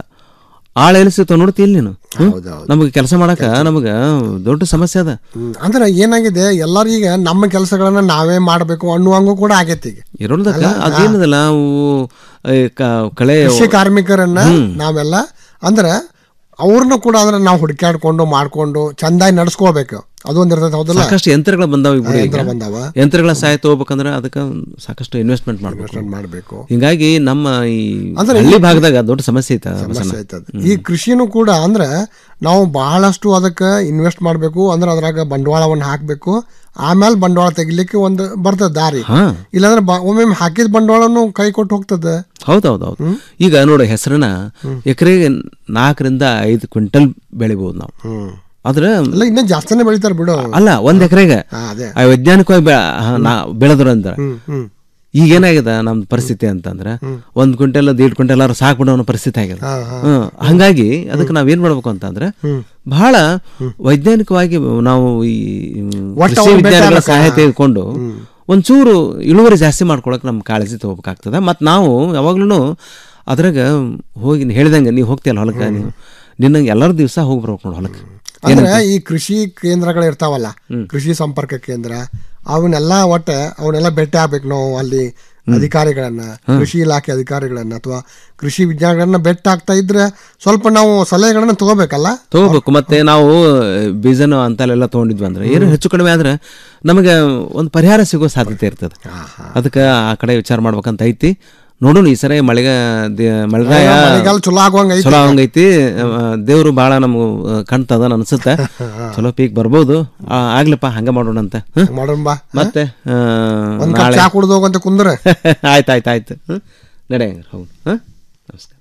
ಆಳ ಎಲಿಸಿತ್ತು ನೋಡ್ತಿಲ್ಲ ನೀನು ಹ್ಮ್? ನಮಗೆ ಕೆಲಸ ಮಾಡಕ ನಮಗ ದೊಡ್ಡ ಸಮಸ್ಯೆ ಅದ ಹ್ಮ್. ಅಂದ್ರೆ ಏನಾಗಿದೆ ಎಲ್ಲರೀಗ ನಮ್ಮ ಕೆಲಸಗಳನ್ನ ನಾವೇ ಮಾಡಬೇಕು ಅನ್ನುವಂಗೂ ಕೂಡ ಆಗೈತಿ ಈಗ ಇರೋದಕ್ಕ ಅದೇನದಲ್ಲ ಅವು ಏ, ಕ- ಕಳೆ ಕೃಷಿ ಕಾರ್ಮಿಕರನ್ನ ನಾವೆಲ್ಲ ಅಂದ್ರೆ ಅವ್ರನ್ನ ಕೂಡ ಅಂದ್ರೆ ನಾವು ಹುಡುಕಾಡ್ಕೊಂಡು ಮಾಡ್ಕೊಂಡು ಚಂದಾಗಿ ನಡ್ಸ್ಕೋಬೇಕು ಅದೊಂದು ಇರ್ತೈತೆ ಹೌದಲ್ಲ ಸಾಕಷ್ಟು ಯಂತ್ರಗಳು ಬಂದಾವ ಈಗ ಯಂತ್ರ ಬಂದಾವ. ಯಂತ್ರಗಳ ಸಹಾಯ ತಗೋಬೇಕಂದ್ರೆ ಅದಕ್ಕೆ ಸಾಕಷ್ಟು ಇನ್ವೆಸ್ಟ್ಮೆಂಟ್ ಮಾಡ್ಬೇಕು ಮಾಡಬೇಕು ಹಿಂಗಾಗಿ ನಮ್ಮ ಈ ಅಂದ್ರೆ ಹಳ್ಳಿ ಈ- ಭಾಗದಾಗ ದೊಡ್ಡ ಸಮಸ್ಯೆ ಐತ ಸಮಸ್ಯೆ ಆಯ್ತದ ಈ ಕೃಷಿನೂ ಕೂಡ ಅಂದ್ರೆ ನಾವು ಬಹಳಷ್ಟು ಅದಕ್ಕೆ ಇನ್ವೆಸ್ಟ್ ಮಾಡಬೇಕು ಅಂದ್ರೆ ಅದ್ರಾಗ ಬಂಡವಾಳವನ್ನು ಹಾಕಬೇಕು ಆಮೇಲೆ ಬಂಡವಾಳ ತೆಗಿಲಿಕ್ಕೆ ಒಂದು ಬರ್ತದೆ ದಾರಿ ಹಾ. ಇಲ್ಲಾಂದ್ರೆ ಬ- ಒಮ್ಮೆ ಹಾಕಿದ ಬಂಡವಾಳನು ಕೈ ಕೊಟ್ಟು ಹೋಗ್ತದೆ ಹೌದೌದೌದು ಈಗ ನೋಡು ಹೆಸರನ್ನ ಎಕರೆಗೆ ನಾಲ್ಕರಿಂದ ಐದು ಕ್ವಿಂಟಲ್ ಬೆಳಿಬಹುದು ನಾವು ಆದ್ರೆ ಅಲ್ಲ ಇನ್ನೂ ಜಾಸ್ತಿನೇ ಬೆಳಿತಾರೆ ಬಿಡು ಅಲ್ಲ ಒಂದ್ ಎಕರೆಗೆ ಹಾ, ಅದೇ. ವೈಜ್ಞಾನಿಕವಾಗಿ ಬೆ- ಹ, ನಾ- ಬೆಳೆದ್ರು ಅಂದ್ರೆ ಹ್ಮ್ ಹ್ಮ್ ಈಗ ಏನಾಗಿದೆ ನಮ್ ಪರಿಸ್ಥಿತಿ ಅಂತಂದ್ರೆ ಒಂದ್ ಕ್ವಿಂಟಲ್ ದೇಡ್ ಕ್ವಿಂಟಲ್ ಆದ್ರೂ ಸಾಕು ಬಿಡೋ ಅನ್ನೋ ಪರಿಸ್ಥಿತಿ ಆಗಿದೆ ಹಾ, ಹಾ. ಹ್ಮ್. ಹಂಗಾಗಿ ಅದಕ್ಕೆ ನಾವ್ ಏನ್ ಮಾಡ್ಬೇಕು ಅಂತಂದ್ರೆ ಬಹಳ ವೈಜ್ಞಾನಿಕವಾಗಿ ನಾವು ಈ ಒಟ್ಟು ಕೃಷಿ ಅವ್ರು ವಿಜ್ಞಾನಿಗಳ ಬೇಕಾಗಲ್ಲ. ಸಹಾಯ ತೆಗೆದುಕೊಂಡು ಒಂಚೂರು ಇಳುವರಿ ಜಾಸ್ತಿ ಮಾಡ್ಕೊಳಕ್ ನಮ್ ಕಾಳಜಿ ತಗೋಬೇಕಾಗ್ತದೆ ಮತ್ ನಾವು ಯಾವಾಗ್ಲೂ ಅದ್ರಾಗ ಹೋಗಿ ನೀ ಹೇಳ್ದಂಗೆ ನೀವು ಹೋಗ್ತೀಯಲ್ಲ ಹೊಲಕ್ಕೆ ನೀವು ನಿನ್ನಂಗೆ ಎಲ್ಲರೂ ದಿವಸ ಹೋಗಿ ಬರ್ಬೇಕು ನೋಡಿ ಹೊಲಕ್ಕೆ ಅಂದ್ರೆ ಈ ಕೃಷಿ ಕೇಂದ್ರಗಳು ಇರ್ತಾವಲ್ಲ ಕೃಷಿ ಸಂಪರ್ಕ ಕೇಂದ್ರ ಅವನ್ನೆಲ್ಲ ಒಟ್ಟ ಅವನ್ನೆಲ್ಲ ಭೇಟಿ ಆಗ್ಬೇಕು ನಾವು ಅಲ್ಲಿ ಅಧಿಕಾರಿಗಳನ್ನ ಕೃಷಿ ಇಲಾಖೆ ಅಧಿಕಾರಿಗಳನ್ನ ಅಥವಾ ಕೃಷಿ ವಿಜ್ಞಾನಿಗಳನ್ನ ಭೇಟಿ ಆಗ್ತಾ ಇದ್ರೆ ಸ್ವಲ್ಪ ನಾವು ಸಲಹೆಗಳನ್ನ ತಗೋಬೇಕಲ್ಲ ತಗೋಬೇಕು ಮತ್ತೆ ನಾವು ಬೀಜನ ಅಂತಲ್ಲೆಲ್ಲ ತಗೊಂಡಿದ್ವಿ ಅಂದ್ರೆ ಏನು ಹೆಚ್ಚು ಕಡಿಮೆ ಆದ್ರೆ ನಮಗೆ ಒಂದು ಪರಿಹಾರ ಸಿಗೋ ಸಾಧ್ಯತೆ ಇರ್ತದೆ ಅದಕ್ಕೆ ಆ ಕಡೆ ವಿಚಾರ ಮಾಡ್ಬೇಕಂತ ಐತಿ ನೋಡೋಣ ಈ ಸರಿ ಮಳೆಗ ದೇ- ಮಳೆಗಾಯ ಮಳೆಗಾಲ ಚಲೋ ಆಗುವಂಗ್ ಐತಿ. ಚಲೋ ಆಗೈತಿ ದೇವ್ರು ಭಾಳ ನಮ್ಗೆ ಕಾಣ್ತದ ಅನ್ಸುತ್ತೆ ಚಲೋ ಪೀಕ್ ಬರ್ಬೋದು ಆ, ಆಗ್ಲಪ್ಪ ಹಂಗ ಮಾಡೋಣ ಅಂತ ಹ? ಮಾಡೋಣ ಬಾ ಮತ್ತೆ ಆ, ಒಂದ್ ಕಪ್ ನಾಳೆ ಚಾ ಕುಡ್ದು ಹೋಗಂತ ಕುಂದ್ರ ಆಯ್ತು ಆಯ್ತು ಆಯ್ತು ನಡೆ ಹೌದು ಹಾಂ ನಮಸ್ಕಾರ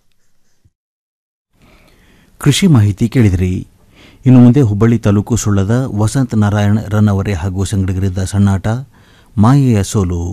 ಕೃಷಿ ಮಾಹಿತಿ ಕೇಳಿದಿರಿ ಇನ್ನು ಮುಂದೆ ಹುಬ್ಬಳ್ಳಿ ತಾಲೂಕು ಸುಳ್ಳದ ವಸಂತ ನಾರಾಯಣ ರನ್ನವರೆ ಹಾಗೂ ಸಂಗಡಿಗರಿದ್ದ ಸಣ್ಣಾಟ ಮಾಯೆಯ ಸೋಲು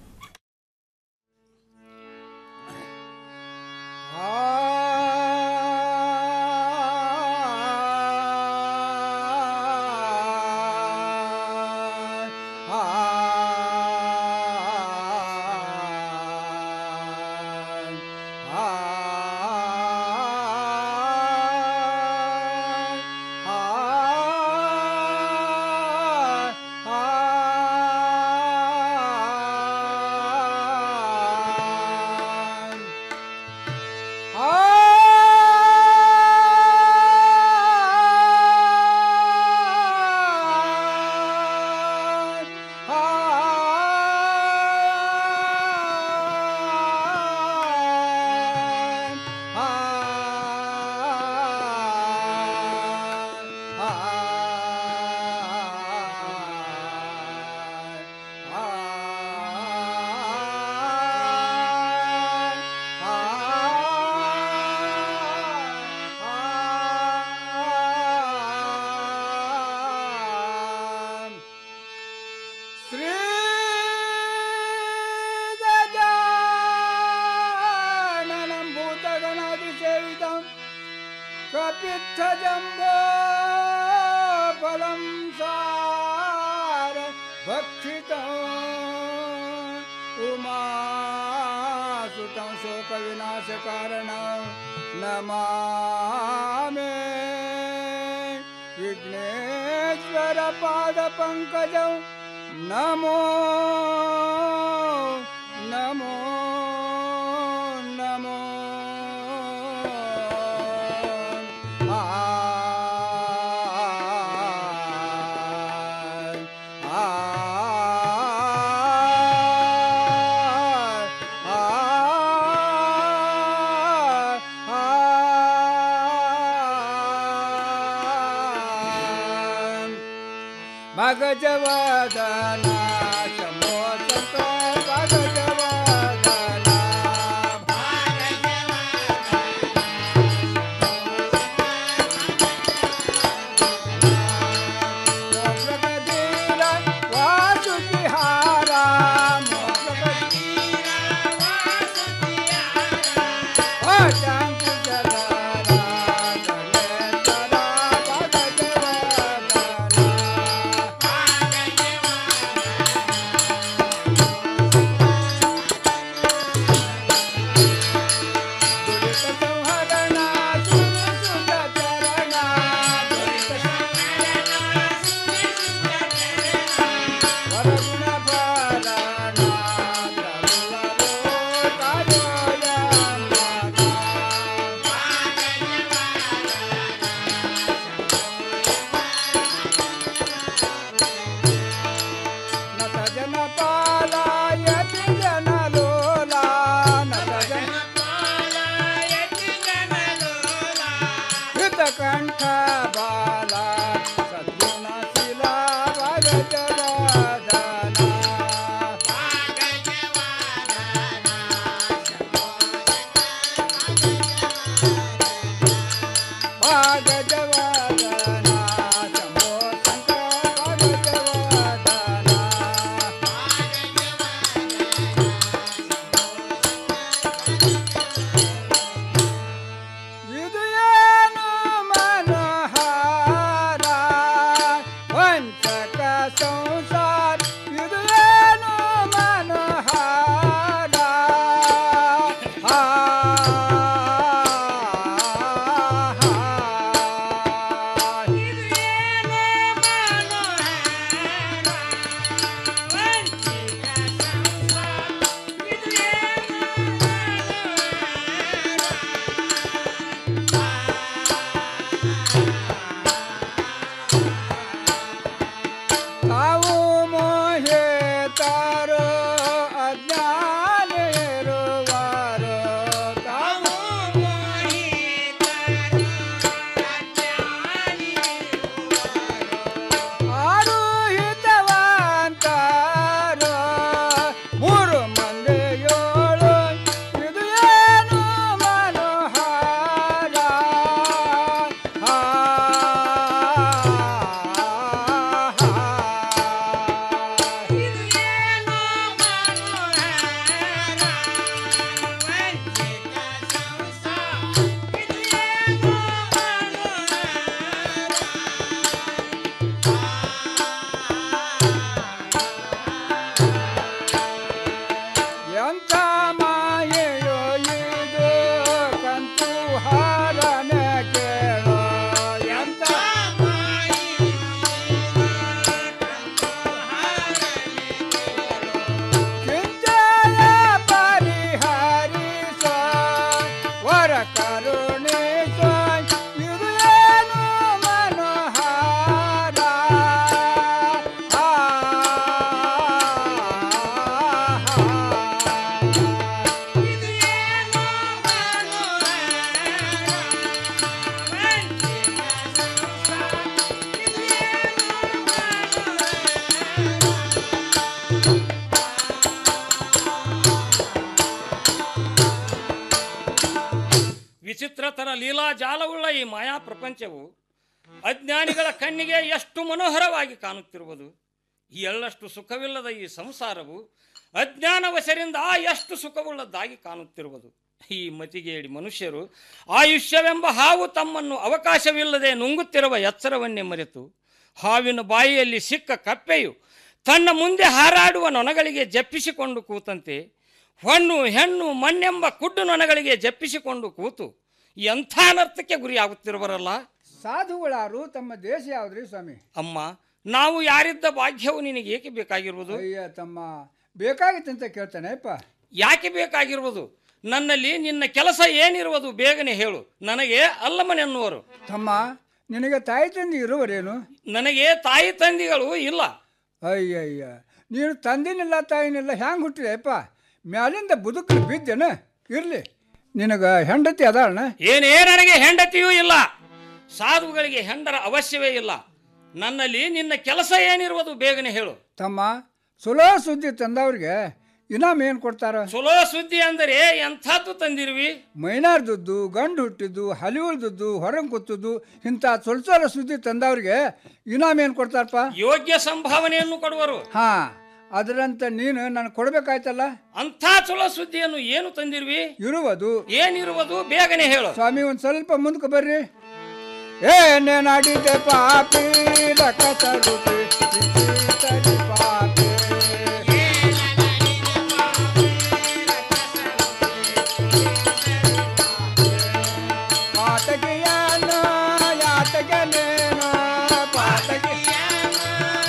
गजाननं भूतगणादिसेवितं कपित्थजम्बो फलं सार भक्षितम् उमासुतं शोकविनाशकारणं नमामि विघ्नेश्वरपादपङ्कजं नमो नमो नमो आ आ भगजवदना समोसक भगजवदना मोक्षकधीर वासुकिहारा मोक्षकधीर वासुकिहारा शांति जगरा गणेशरा नत जन पालायति जन लोला नत जन पालायति जन लोला हृत कंठ बाला सद्गुण शिला भगजवादना भगजवादना शंभो शंकर भगजवादना ವಿದುಯೇನು ಮನೋಹರ ವಂಚಕ ಸಂಸಾರ ವಿದುಯೇನು ಮನೋಹರ ಆ, ಆ, ಆ. ಥರ ಲೀಲಾಜಾಲವುಳ್ಳ ಈ ಮಾಯಾ ಪ್ರಪಂಚವು ಅಜ್ಞಾನಿಗಳ ಕಣ್ಣಿಗೆ ಎಷ್ಟು ಮನೋಹರವಾಗಿ ಕಾಣುತ್ತಿರುವುದು ಈ ಎಳ್ಳಷ್ಟು ಸುಖವಿಲ್ಲದ ಈ ಸಂಸಾರವು ಅಜ್ಞಾನವಶರಿಂದ ಎಷ್ಟು ಸುಖವುಳ್ಳದ್ದಾಗಿ ಕಾಣುತ್ತಿರುವುದು ಈ ಮತಿಗೇಡಿ ಮನುಷ್ಯರು ಆಯುಷ್ಯವೆಂಬ ಹಾವು ತಮ್ಮನ್ನು ಅವಕಾಶವಿಲ್ಲದೆ ನುಂಗುತ್ತಿರುವ ಎಚ್ಚರವನ್ನೇ ಮರೆತು ಹಾವಿನ ಬಾಯಿಯಲ್ಲಿ ಸಿಕ್ಕ ಕಪ್ಪೆಯು ತನ್ನ ಮುಂದೆ ಹಾರಾಡುವ ನೊಣಗಳಿಗೆ ಜಪ್ಪಿಸಿಕೊಂಡು ಕೂತಂತೆ ಹೊಣ್ಣು ಹೆಣ್ಣು ಮಣ್ಣೆಂಬ ಕುಡ್ಡು ನೊಣಗಳಿಗೆ ಜಪ್ಪಿಸಿಕೊಂಡು ಕೂತು ಎಂಥ ಅನರ್ಥಕ್ಕೆ ಗುರಿಯಾಗುತ್ತಿರುವರಲ್ಲ ಸಾಧುಗಳಾರು ತಮ್ಮ ದೇಶ ಯಾವ್ದ್ರಿ ಸ್ವಾಮಿ ಅಮ್ಮ ನಾವು ಯಾರಿದ್ದ ಭಾಗ್ಯವು ನಿನಗೆ ಏಕೆ ಬೇಕಾಗಿರುವುದು ಅಯ್ಯ ತಮ್ಮ ಬೇಕಾಗಿತ್ತಂತ ಕೇಳ್ತಾನೆಪ್ಪ ಯಾಕೆ ಬೇಕಾಗಿರುವುದು ನನ್ನಲ್ಲಿ ನಿನ್ನ ಕೆಲಸ ಏನಿರುವುದು ಬೇಗನೆ ಹೇಳು ನನಗೆ ಅಲ್ಲಮನೆನ್ನುವರು ತಮ್ಮ ನಿನಗೆ ತಾಯಿ ತಂದೆ ಇರುವರೇನು ನನಗೆ ತಾಯಿ ತಂದೆಗಳು ಇಲ್ಲ ಅಯ್ಯಯ್ಯ ನೀನು ತಂದಿನಿಲ್ಲ ತಾಯಿನಿಲ್ಲ ಹ್ಯಾಂಗೆ ಹುಟ್ಟಿದೆಪ್ಪ ಮ್ಯಾಲಿಂದ ಬದುಕಲು ಬಿದ್ದೇನ ಇರ್ಲಿ ನಿನಗ ಹೆಂಡತಿ ಅದಾಳಣ ಏನೇ ನನಗೆ ಹೆಂಡತಿಯೂ ಇಲ್ಲ ಸಾಧುಗಳಿಗೆ ಹೆಂಡರ ಅವಶ್ಯವೇ ಇಲ್ಲ ನನ್ನಲ್ಲಿ ನಿನ್ನ ಕೆಲಸ ಏನಿರುವುದು ಬೇಗನೆ ಹೇಳು ತಮ್ಮ ಸುಲೋ ಸುದ್ದಿ ತಂದವ್ರಿಗೆ ಇನಾಮ್ ಏನು ಕೊಡ್ತಾರ ಚಲೋ ಸುದ್ದಿ ಅಂದರೆ ಎಂಥದ್ದು ತಂದಿರುವಿ ಮೈನಾರ್ದದ್ದು ಗಂಡು ಹುಟ್ಟಿದ್ದು ಹಲಿ ಉಳ್ದದ್ದು ಹೊರಗೆ ಕೂತದ್ದು ಇಂಥ ಸೊಲ್ ಸೊಲ ಸುದ್ದಿ ತಂದವ್ರಿಗೆ ಇನಾಮ್ ಏನು ಕೊಡ್ತಾರಪ್ಪ ಯೋಗ್ಯ ಸಂಭಾವನೆಯನ್ನು ಕೊಡುವರು ಹಾ ಅದರಂತ ನೀನು ನಾನು ಕೊಡ್ಬೇಕಾಯ್ತಲ್ಲ ಅಂಥ ಚಲೋ ಸುದ್ದಿಯನ್ನು ಏನು ತಂದಿರುವಿ ಇರುವುದು ಏನಿರುವುದು ಬೇಗನೆ ಹೇಳು ಸ್ವಾಮಿ ಒಂದು ಸ್ವಲ್ಪ ಮುಂದಕ್ಕೆ ಬರ್ರಿ ಏನೇ ನಾಡಿದೆ ಪಾಪಿ ರಕಸ ರೂಪಿ ಸರಿ ಪಾಪಿ ಪಾತಕಿಯನು ಯಾತಕನೇನು ಪಾತಕಿಯನು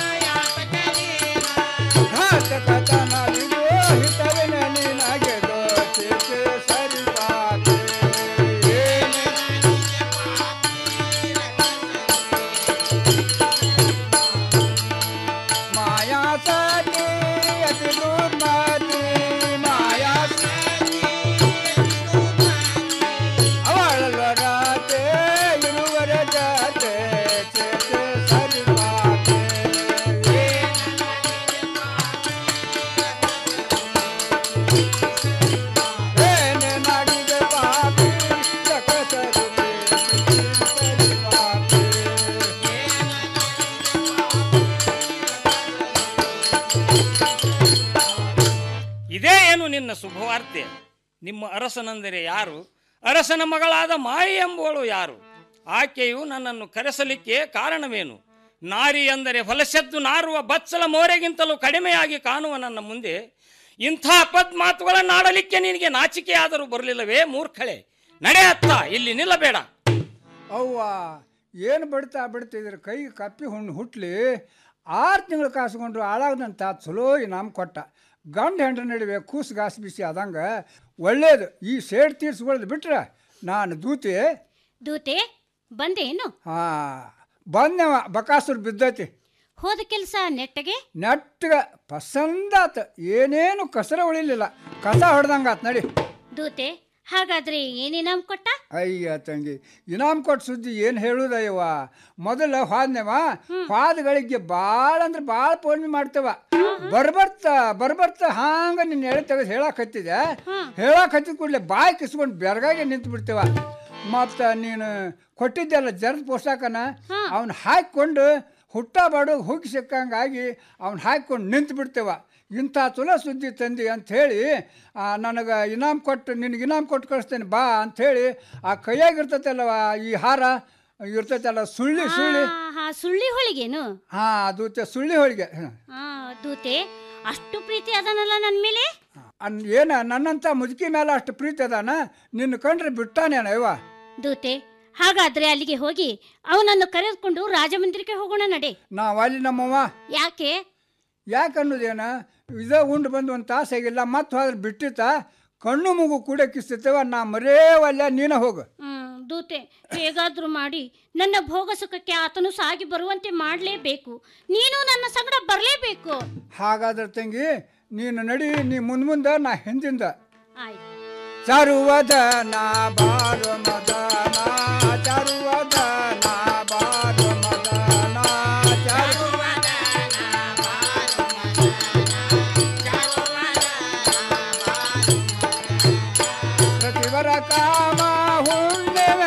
ಘಾತಕತನವಿದು ಹಿತವಿನ ನಿನಗೆ ದೋಷಿಸಿ ಸರಿ ಪಾಪಿ ಮಾಯಾ ಸತಿ ಅತಿ ದುರ್ಮತಿ ಮಾಯಾ ಅವಳವರಾತೆ ಇರುವರ ಜಾತೆ ಚೇತೆ ಸರಿ ಪಾಪಿ ಏನೆ ನಾಡಿದ ಪಾಪಿ ಸಕಸರುವೆ ಸರಿ ಪಾಪಿ ಇದೇ ಏನು ನಿನ್ನ ಶುಭವಾರ್ತೆ ನಿಮ್ಮ ಅರಸನೆಂದರೆ ಯಾರು ಅರಸನ ಮಗಳಾದ ಮಾಯಿ ಎಂಬುವಳು ಯಾರು ಆಕೆಯು ನನ್ನನ್ನು ಕರೆಸಲಿಕ್ಕೆ ಕಾರಣವೇನು ನಾರಿ ಎಂದರೆ ಹೊಲಸೆದ್ದು ನಾರುವ ಬಚ್ಚಲ ಮೋರೆಗಿಂತಲೂ ಕಡಿಮೆಯಾಗಿ ಕಾಣುವ ನನ್ನ ಮುಂದೆ ಇಂಥ ಅಪದ್ ಮಾತುಗಳನ್ನಾಡಲಿಕ್ಕೆ ನಿನಗೆ ನಾಚಿಕೆಯಾದರೂ ಬರಲಿಲ್ಲವೇ ಮೂರ್ಖಳೆ ನಡೆ ಅತ್ತ ಇಲ್ಲಿ ನಿಲ್ಲಬೇಡ ಅವ್ವ ಏನು ಬಿಡ್ತಾ ಬಿಡ್ತಿದ್ರೆ ಕೈ ಕಪ್ಪಿ ಹುಣ್ಣು ಹುಟ್ಲಿ ಆರು ತಿಂಗಳು ಕಾಸ್ಕೊಂಡು ಹಾಳಾಗದಂತ ಚಲೋ ಇನಾಮ್ ಕೊಟ್ಟ ಗಂಡು ಹೆಂಡ್ರ ನಡುವೆ ಕೂಸು ಗಾಸ್ ಬಿಸಿ ಆದಂಗೆ ಒಳ್ಳೇದು ಈ ಸೇಡ್ ತೀರ್ಸ್ಕೊಳ್ಳೋದು ಬಿಟ್ರೆ ನಾನು ದೂತಿ ದೂತೆ ಬಂದೇನು ಹಾಂ ಬಂದೆವ ಬಕಾಸುರ್ ಬಿದ್ದೈತಿ ಹೋದ ಕೆಲಸ ನೆಟ್ಟಗೆ ನೆಟ್ಟಗ ಪಸಂದಾತ ಏನೇನು ಕಸರ ಉಳಿಲಿಲ್ಲ ಕಸ ಹೊಡೆದಂಗಾತ್ ನಡಿ ದೂತೆ ಹಾಗಾದ್ರೆ ಏನೇನಾಮ್ ಕೊಟ್ಟ ಅಯ್ಯ ತಂಗಿ ಇನಾಮ್ ಕೊಟ್ಟು ಸುದ್ದಿ ಏನು ಹೇಳುದಯ್ಯವ ಮೊದಲ ಹಾದ್ನೆವ ಹಾದ್ಗಳಿಗೆ ಭಾಳ ಅಂದ್ರೆ ಭಾಳ ಪೂರ್ಣಿ ಮಾಡ್ತೇವ ಬರ್ಬರ್ತ ಬರ್ಬರ್ತ ಹಾಂಗ ನಿನ್ನ ಎಳೆ ತೆಗೆದು ಹೇಳಕತ್ತಿದೆ ಹೇಳಕತ್ತಿದ ಕೂಡಲೇ ಬಾಯಿ ಕಿಸ್ಕೊಂಡು ಬೆರಗಾಗಿ ನಿಂತು ಬಿಡ್ತೇವ ಮತ್ತು ನೀನು ಕೊಟ್ಟಿದ್ದೆಲ್ಲ ಜರದ ಪೋಷಾಕನ ಅವನು ಹಾಕಿಕೊಂಡು ಹುಟ್ಟಬಾಡು ಹುಗ್ಗಿ ಸಿಕ್ಕಂಗಾಗಿ ಅವ್ನು ಹಾಕಿಕೊಂಡು ನಿಂತು ಬಿಡ್ತೇವ ಇಂಥ ತುಲ ಸುದ್ದಿ ತಂದಿ ಅಂಥೇಳಿ ನನಗೆ ಇನಾಮ್ ಕೊಟ್ಟು ನಿನಗೆ ಇನಾಮ್ ಕೊಟ್ಟು ಕಳಿಸ್ತೇನೆ ಬಾ ಅಂಥೇಳಿ ಆ ಕೈಯಾಗಿರ್ತೈತಲ್ಲವ ಈ ಹಾರ ಇರ್ತೈತಲ್ಲ ಸುಳ್ಳಿ ಸುಳ್ಳಿ ಹಾ ಸುಳ್ಳಿ ಹೋಳಿಗೇನು ಹಾಂ ಅದು ತೆ- ಸುಳ್ಳಿ ಹೋಳಿಗೆ ಆ ದೂತೆ ಅಷ್ಟು ಪ್ರೀತಿ ಅದನಲ್ಲ ನನ್ನ ಮೇಲೆ ಅನ್ ಏನ ನನ್ನಂಥ ಮುದುಕಿ ಮೇಲೆ ಅಷ್ಟು ಪ್ರೀತಿ ಅದಾನ ನಿನ್ನ ಕಂಡ್ರೆ ಬಿಟ್ಟಾನೇನ ಇವ ದೂತೆ ಹಾಗಾದ್ರೆ ಅಲ್ಲಿಗೆ ಹೋಗಿ ಅವನನ್ನು ಕರೆದುಕೊಂಡು ರಾಜಮಂದಿರಕ್ಕೆ ಹೋಗೋಣ ನಡೆ ನಾವು ಅಲ್ಲಿ ನಮ್ಮವ್ವ ಯಾಕೆ ಯಾಕೆ ಅನ್ನೋದೇನ ಇದೇ ಉಂಡು ಬಂದು ಒಂದು ತಾಸಾಗಿಲ್ಲ ಮತ್ತೆ ಹೋದ್ರೆ ಬಿಟ್ಟಿತ್ತ ಕಣ್ಣು ಮೂಗು ಕೂಡ ಕಿಸ್ತೇವ ನಾ ಮರೇವಲ್ಲ ನೀನ ಹೋಗು ಹ್ಮ್ ದೂತೆ ಹೇಗಾದ್ರೂ ಮಾಡಿ ನನ್ನ ಭೋಗ ಸುಖಕ್ಕೆ ಆತನು ಸಾಗಿ ಬರುವಂತೆ ಮಾಡಲೇಬೇಕು ನೀನು ನನ್ನ ಸಂಗಡ ಬರಲೇಬೇಕು ಹಾಗಾದ್ರೆ ತಂಗಿ ನೀನು ನಡಿ ನೀ ಮುಂದ್ ಮುಂದೆ ನಾ ಹಿಂದಿಂದ ಆಯ್ತು ಚರುವದನ ಬಾರು ಮದನ ಚರುವದನ ಬಾರು ಮದನ ಪ್ರತಿವರ ಕಾಮ ಹುಣ್ಣಿಮೆ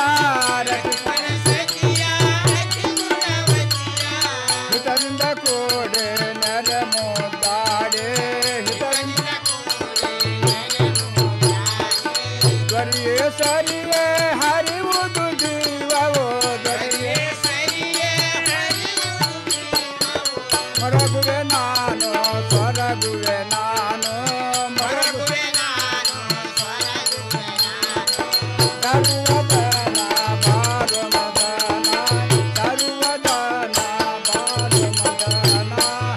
ಹಿತದಿಂದ ಕೋಡೆ ನರ ಮೋದಾಡೆ ಹಿತದಿಂದ ದೊರೆಯೇ ಸರಿಯೇ ಹರಿವುದು ಜೀವವೋ ದೊರೆಯೇ ಮರಗುವೆ ನಾನು ಸ್ವರಗುವೆ ನಾನು ಮರಗುವೆ ತರುವದನ ಬಾರು ಮದನ ತರುವದನ ಬಾರು ಮದನ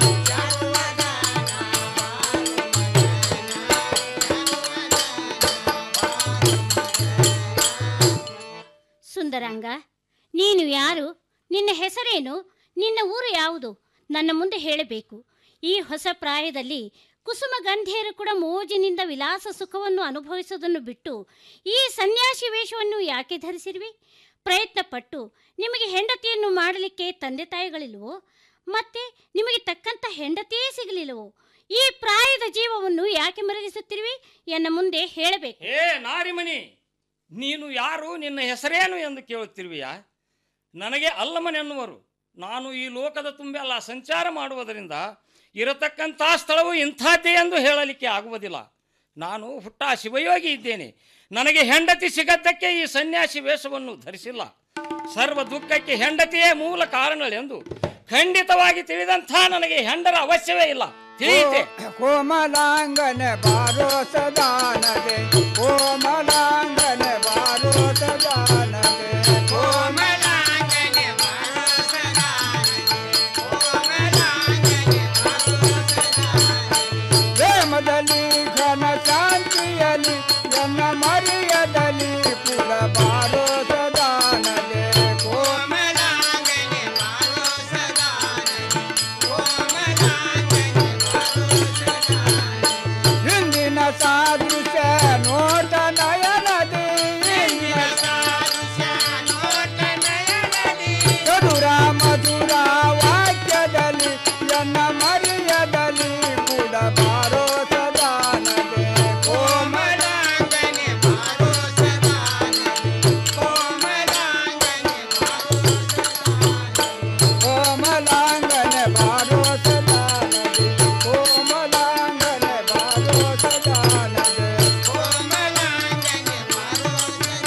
ಸುಂದರಾಂಗ ನೀನು ಯಾರು ನಿನ್ನ ಹೆಸರೇನು ನಿನ್ನ ಊರು ಯಾವುದು ನನ್ನ ಮುಂದೆ ಹೇಳಬೇಕು ಈ ಹೊಸ ಪ್ರಾಯದಲ್ಲಿ ಕುಸುಮ ಗಂಧೆಯರು ಕೂಡ ಮೋಜಿನಿಂದ ವಿಲಾಸ ಸುಖವನ್ನು ಅನುಭವಿಸುವುದನ್ನು ಬಿಟ್ಟು ಈ ಸನ್ಯಾಸಿ ವೇಷವನ್ನು ಯಾಕೆ ಧರಿಸಿರುವೆ ಪ್ರಯತ್ನ ಪಟ್ಟು ನಿಮಗೆ ಹೆಂಡತಿಯನ್ನು ಮಾಡಲಿಕ್ಕೆ ತಂದೆ ತಾಯಿಗಳಿಲ್ವೋ ಮತ್ತೆ ನಿಮಗೆ ತಕ್ಕಂತ ಹೆಂಡತಿಯೇ ಸಿಗಲಿಲ್ಲವೋ ಈ ಪ್ರಾಯದ ಜೀವವನ್ನು ಯಾಕೆ ಮರಗಿಸುತ್ತಿರುವೆ ಎನ್ನ ಮುಂದೆ ಹೇಳಬೇಕು ಹೇ ನಾರಿಮಣಿ ನೀನು ಯಾರು ನಿನ್ನ ಹೆಸರೇನು ಎಂದು ಕೇಳುತ್ತಿರುವೆಯಾ ನನಗೆ ಅಲ್ಲಮನೆನ್ನುವರು ನಾನು ಈ ಲೋಕದ ತುಂಬೆಲ್ಲ ಸಂಚಾರ ಮಾಡುವುದರಿಂದ ಇರತಕ್ಕಂಥ ಸ್ಥಳವು ಇಂಥದ್ದೇ ಎಂದು ಹೇಳಲಿಕ್ಕೆ ಆಗುವುದಿಲ್ಲ ನಾನು ಹುಟ್ಟ ಶಿವಯೋಗಿ ಇದ್ದೇನೆ ನನಗೆ ಹೆಂಡತಿ ಸಿಗದ್ದಕ್ಕೆ ಈ ಸನ್ಯಾಸಿ ವೇಷವನ್ನು ಧರಿಸಿಲ್ಲ ಸರ್ವ ದುಃಖಕ್ಕೆ ಹೆಂಡತಿಯೇ ಮೂಲ ಕಾರಣಳೆಂದು ಖಂಡಿತವಾಗಿ ತಿಳಿದಂಥ ನನಗೆ ಹೆಂಡರ ಅವಶ್ಯವೇ ಇಲ್ಲ ತಿಳಿಯುತ್ತೆ ಕೋಮಲಾಂಗನ ಬಾರೋ ಸದಾನದೆ ಕೋಮಲಾಂಗನ ಬಾರೋ ಸದಾನದೆ ಕೋಮಲಾಂಗನ ಬಾರೋ ಪ್ರೇಮದಲ್ಲಿ ಘನ ಶಾಂತಿಯಲ್ಲಿ ನನ್ನ ಮರಿಯದಲ್ಲಿ ಕುಲ ಬಾರೋ ಸದಾನದೆ ಕೋಮಲಾಂಗನೆ ಬಾರೋ ಹಿಂದಿನ ಸಾದೃಶ್ಯ ನೋಟ ನಯನದಿ ಮಧುರ ಮಧುರ ವಾಕ್ಯದಲ್ಲಿ ಎನ್ನ ಮರಿಯದಲ್ಲಿ ಕೂಡ ಬಾರೋ ಸದಾನದೆ ಕೋಮಲಾಂಗನೆ ಬಾರೋ ಕೋಮಲಾಂಗನೆ ಬಾರೋ ಸದಾನದೆ ಕೋಮಲಾಂಗನೆ ಬಾರೋ ಸದಾನದೆ ಕೋಮಲಾಂಗನೆ ಬಾರೋ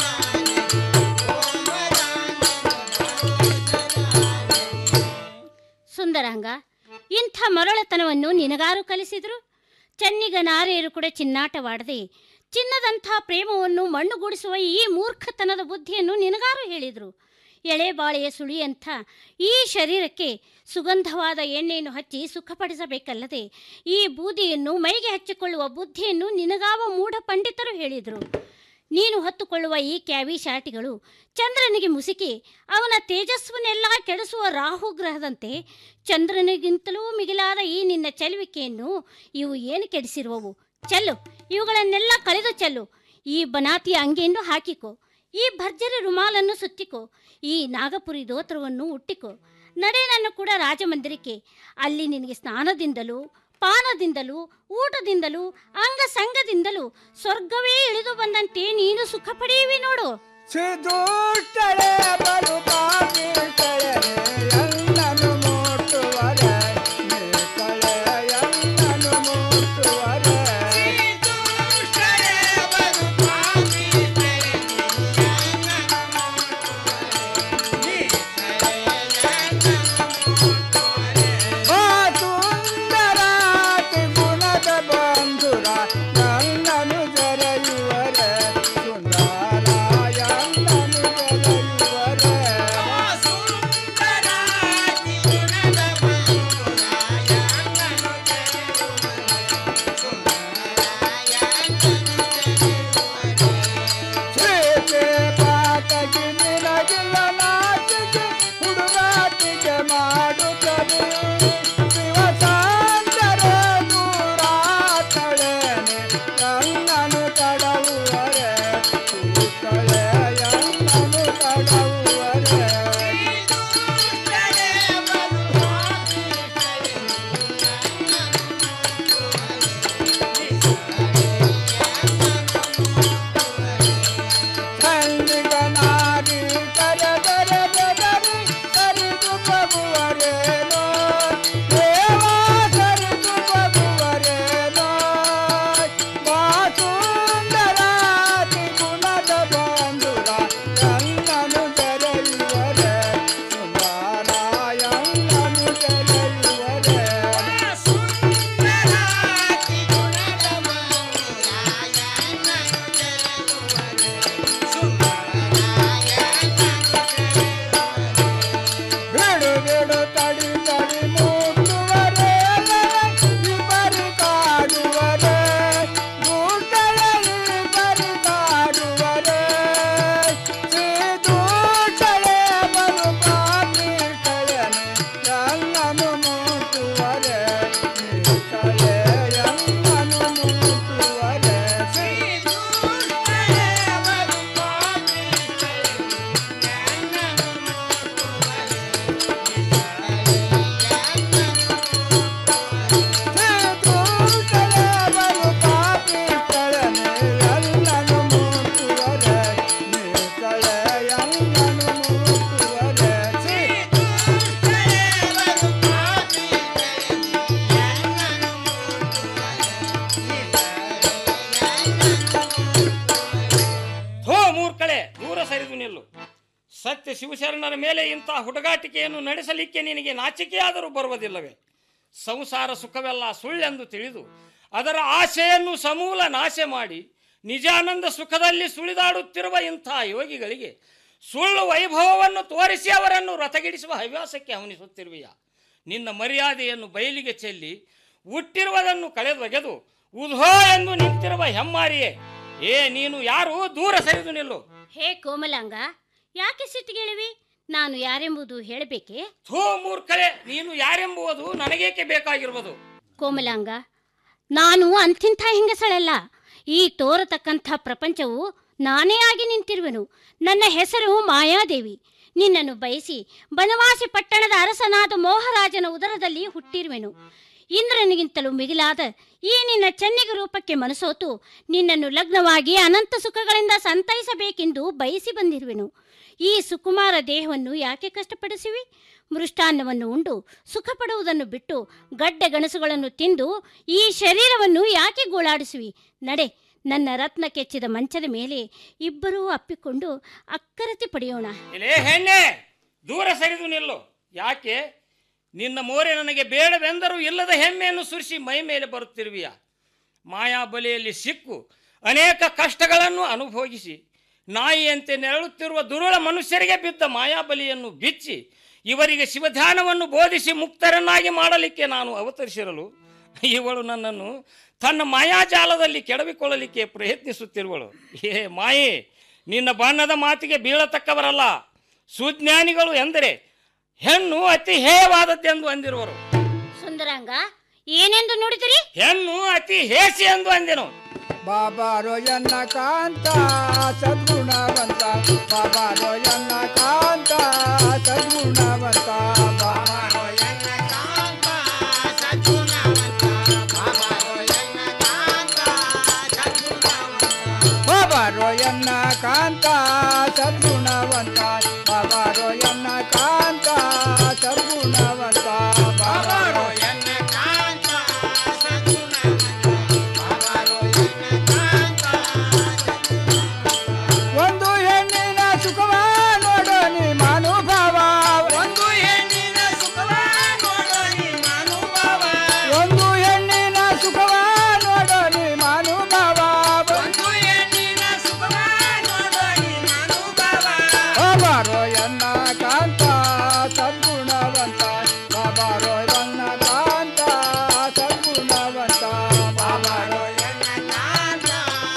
ಸುಂದರಾಂಗ ಇಂಥ ಮರಳತನವನ್ನು ನಿನಗಾರು ಕಲಿಸಿದ್ರು ಚೆನ್ನಿಗ ನಾರಿಯರು ಕೂಡ ಚಿನ್ನಾಟವಾಡದೆ ಚಿನ್ನದಂಥ ಪ್ರೇಮವನ್ನು ಮಣ್ಣುಗೂಡಿಸುವ ಈ ಮೂರ್ಖತನದ ಬುದ್ಧಿಯನ್ನು ನಿನಗಾರು ಹೇಳಿದರು ಎಳೆಬಾಳೆಯ ಸುಳಿಯಂಥ ಈ ಶರೀರಕ್ಕೆ ಸುಗಂಧವಾದ ಎಣ್ಣೆಯನ್ನು ಹಚ್ಚಿ ಸುಖಪಡಿಸಬೇಕಲ್ಲದೆ ಈ ಬೂದಿಯನ್ನು ಮೈಗೆ ಹಚ್ಚಿಕೊಳ್ಳುವ ಬುದ್ಧಿಯನ್ನು ನಿನಗಾವ ಮೂಢ ಪಂಡಿತರು ಹೇಳಿದರು ನೀನು ಹೊತ್ತುಕೊಳ್ಳುವ ಈ ಕ್ಯಾವಿ ಶಾಟಿಗಳು ಚಂದ್ರನಿಗೆ ಮುಸುಕಿ ಅವನ ತೇಜಸ್ವನ್ನೆಲ್ಲ ಕೆಡಿಸುವ ರಾಹು ಗ್ರಹದಂತೆ ಚಂದ್ರನಿಗಿಂತಲೂ ಮಿಗಿಲಾದ ಈ ನಿನ್ನ ಚೆಲುವಿಕೆಯನ್ನು ಇವು ಏನು ಕೆಡಿಸಿರುವವು ಚೆಲ್ಲು ಇವುಗಳನ್ನೆಲ್ಲ ಕಳೆದು ಚೆಲ್ಲು ಈ ಬನಾತಿಯ ಅಂಗಿಯನ್ನು ಹಾಕಿಕೋ ಈ ಭರ್ಜರಿ ರುಮಾಲನ್ನು ಸುತ್ತಿಕೋ ಈ ನಾಗಪುರಿ ದೋತ್ರವನ್ನು ಉಟ್ಟಿಕೋ ನಡೆ ನನ್ನ ಕೂಡ ರಾಜಮಂದಿರಕ್ಕೆ ಅಲ್ಲಿ ನಿನಗೆ ಸ್ನಾನದಿಂದಲೂ ಪಾನದಿಂದಲೂ ಊಟದಿಂದಲೂ ಅಂಗ ಸಂಗದಿಂದಲೂ ಸ್ವರ್ಗವೇ ಇಳಿದು ಬಂದಂತೆ ನೀನು ಸುಖ ಪಡೆಯುವಿ ನೋಡು ಸಿದುಷ್ಟಳೆ ಬಲು ಪಾಪಿಷ್ಟಳೆ ಎಲ್ಲನು ಮುಟ್ಟುವರೆ ನೀತಳೆ ಎಲ್ಲನು ಮುಟ್ಟುವರೆ ಆ ಸುಂದರಾತಿ ಗುಣದ ಬಂಧುರ ನನ್ನನು ಜರೆಯುವರೆ ಸುಂದರ ಎಲ್ಲನು ಜರೆಯುವರೆ ಶ್ರೀತೆ ಪಾತಕಿ ನಿನಗಿಲ್ಲ ನಾಚಿಕೆ ಹುಡುಗಾಟಿಕೆ ಮಾಡುತ್ತದೆ ಶಿವಸಾಂತರ ದೂರ ತಳೆನೆ ನನ್ನನು ತಡವುವರೆ ತಳೆ ಎಲ್ಲನು ತಡವುವರೆ ಖಂಡಿತ ನಾರಿ ಮೂರ್ಖಳೆ ದೂರ ಸರಿದು ನಿಲ್ಲು ಸತ್ಯ ಶಿವಶರಣರ ಮೇಲೆ ಇಂಥ ಹುಡುಗಾಟಿಕೆಯನ್ನು ನಡೆಸಲಿಕ್ಕೆ ನಿನಗೆ ನಾಚಿಕೆಯಾದರೂ ಬರುವುದಿಲ್ಲವೇ ಸಂಸಾರ ಸುಖವೆಲ್ಲ ಸುಳ್ಳೆಂದು ತಿಳಿದು ಅದರ ಆಶೆಯನ್ನು ಸಮೂಲ ನಾಶ ಮಾಡಿ ನಿಜಾನಂದ ಸುಖದಲ್ಲಿ ಸುಳಿದಾಡುತ್ತಿರುವ ಇಂಥ ಯೋಗಿಗಳಿಗೆ ಸುಳ್ಳು ವೈಭವವನ್ನು ತೋರಿಸಿ ಅವರನ್ನು ರಥಗಿಡಿಸುವ ಹವ್ಯಾಸಕ್ಕೆ ಹವನಿಸುತ್ತಿರುವೆಯ ನಿನ್ನ ಮರ್ಯಾದೆಯನ್ನು ಬಯಲಿಗೆ ಚೆಲ್ಲಿ ಹುಟ್ಟಿರುವುದನ್ನು ಕಳೆದೊಗೆದು ಉಧೋ ಎಂದು ನಿಂತಿರುವ ಹೆಮ್ಮಾರಿಯೇ ಏ ನೀನು ಯಾರು ದೂರ ಸರಿದು ನಿಲ್ಲು ಹೇ ಕೋಮಲಾಂಗ ಯಾಕೆ ಸಿಟ್ಟಿಗೆಳುವಿ ನಾನು ಯಾರೆಂಬುದು ಹೇಳಬೇಕೇ ಥೂ ಮೂರ್ಖಳೆ ನೀನು ಯಾರೆಂಬುವುದು ನನಗೇಕೆ ಬೇಕಾಗಿರುವುದು ಕೋಮಲಾಂಗ ನಾನು ಅಂಥಿಂಥ ಹೆಂಗಸಳಲ್ಲ ಈ ತೋರತಕ್ಕಂಥ ಪ್ರಪಂಚವು ನಾನೇ ಆಗಿ ನಿಂತಿರುವೆನು ನನ್ನ ಹೆಸರು ಮಾಯಾದೇವಿ ನಿನ್ನನ್ನು ಬಯಸಿ ಬನವಾಸಿ ಪಟ್ಟಣದ ಅರಸನಾದ ಮೋಹರಾಜನ ಉದರದಲ್ಲಿ ಹುಟ್ಟಿರುವೆನು ಇಂದ್ರನಿಗಿಂತಲೂ ಮಿಗಿಲಾದ ಈ ನಿನ್ನ ಚೆನ್ನಿಗ ರೂಪಕ್ಕೆ ಮನಸೋತು ನಿನ್ನನ್ನು ಲಗ್ನವಾಗಿ ಅನಂತ ಸುಖಗಳಿಂದ ಸಂತೈಸಬೇಕೆಂದು ಬಯಸಿ ಬಂದಿರುವೆನು ಈ ಸುಕುಮಾರ ದೇಹವನ್ನು ಯಾಕೆ ಕಷ್ಟಪಡಿಸುವಿ ಮೃಷ್ಟಾನ್ನವನ್ನು ಉಂಡು ಸುಖ ಪಡುವುದನ್ನು ಬಿಟ್ಟು ಗಡ್ಡೆ ಗಣಸುಗಳನ್ನು ತಿಂದು ಈ ಶರೀರವನ್ನು ಯಾಕೆ ಗೋಳಾಡಿಸುವಿ ನಡೆ ನನ್ನ ರತ್ನ ಕೆಚ್ಚಿದ ಮಂಚದ ಮೇಲೆ ಇಬ್ಬರೂ ಅಪ್ಪಿಕೊಂಡು ಅಕ್ಕರತೆ ಪಡೆಯೋಣ ಎಲೇ ಹೆಣ್ಣೆ ದೂರ ಸರಿದು ನಿಲ್ಲು ಯಾಕೆ ನಿನ್ನ ಮೋರೆ ನನಗೆ ಬೇಡವೆಂದರೂ ಇಲ್ಲದ ಹೆಮ್ಮೆಯನ್ನು ಸುರಿಸಿ ಮೈ ಮೇಲೆ ಬರುತ್ತಿರುವಿಯ ಮಾಯಾಬಲಿಯಲ್ಲಿ ಸಿಕ್ಕು ಅನೇಕ ಕಷ್ಟಗಳನ್ನು ಅನುಭೋಗಿಸಿ ನಾಯಿಯಂತೆ ನೆರಳುತ್ತಿರುವ ದುರುಳ ಮನುಷ್ಯರಿಗೆ ಬಿದ್ದ ಮಾಯಾಬಲಿಯನ್ನು ಬಿಚ್ಚಿ ಇವರಿಗೆ ಶಿವಧ್ಯಾನವನ್ನು ಬೋಧಿಸಿ ಮುಕ್ತರನ್ನಾಗಿ ಮಾಡಲಿಕ್ಕೆ ನಾನು ಅವತರಿಸಿರಲು ಇವಳು ನನ್ನನ್ನು ತನ್ನ ಮಾಯಾಜಾಲದಲ್ಲಿ ಕೆಡವಿಕೊಳ್ಳಲಿಕ್ಕೆ ಪ್ರಯತ್ನಿಸುತ್ತಿರುವಳು ಏ ಮಾಯೆ ನಿನ್ನ ಬಣ್ಣದ ಮಾತಿಗೆ ಬೀಳತಕ್ಕವರಲ್ಲ ಸುಜ್ಞಾನಿಗಳು ಎಂದರೆ ಹೆಣ್ಣು ಅತಿ ಹೇಯವಾದದ್ದೆಂದು ಅಂದಿರುವರು ಸುಂದರಾಂಗ ಏನೆಂದು ನುಡಿದಿರಿ ಹೆಣ್ಣು ಅತಿ ಹೇಸಿ ಎಂದು ಅಂದೆನು ಬಾಬಾ ರೋಯನ್ನ ಕಾಂತ ಸದ್ಗುಣವಂತ ಬಾಬಾ ರೋಯನ್ನ ಕಾಂತ ಸದ್ಗುಣವಂತ ಬಾಬಾ ರೋಯನ್ನ ಕಾಂತ ಸದ್ಗುಣವಂತ ಬಾಬಾ ರೋಯನ್ನ ಕಾಂತ ಸದ್ಗುಣವಂತ ಬಾಬಾ ರೋಯನ್ನ ಕಾಂತ ಸದ್ಗುಣವಂತ ಬಾಬಾ ರೋಯನ್ನ ಕಾಂತ ಸದ್ಗುಣವಂತ ಬಾಬಾ ರೋಯನ್ನ ಕಾಂತ ಒಂದು ಹೆಣ್ಣಿನ ಸುಖವ ನೋಡೋ ನೀ ಮಾನುಭಾವ ಒಂದು ಹೆಣ್ಣಿನ ಸುಖವ ನೋಡೋ ನೀ ಮಾನುಭಾವ ಒಂದು ಹೆಣ್ಣಿನ ಸುಖವ ನೋಡೋ ನೀ ಮಾನುಭಾವ ಒಂದು ಹೆಣ್ಣಿನ ಸುಖವ ನೋಡೋ ನೀ ಮಾನುಭಾವ ಬಾಬಾರೋ ಎನ್ನ ಕಾಂತ ಸದ್ಗುಣವಂತ ಬಾಬಾರೋ ಎನ್ನ ಕಾಂತ ಸದ್ಗುಣವಂತ ಬಾಬಾರೋ ಎನ್ನ ಕಾಂತ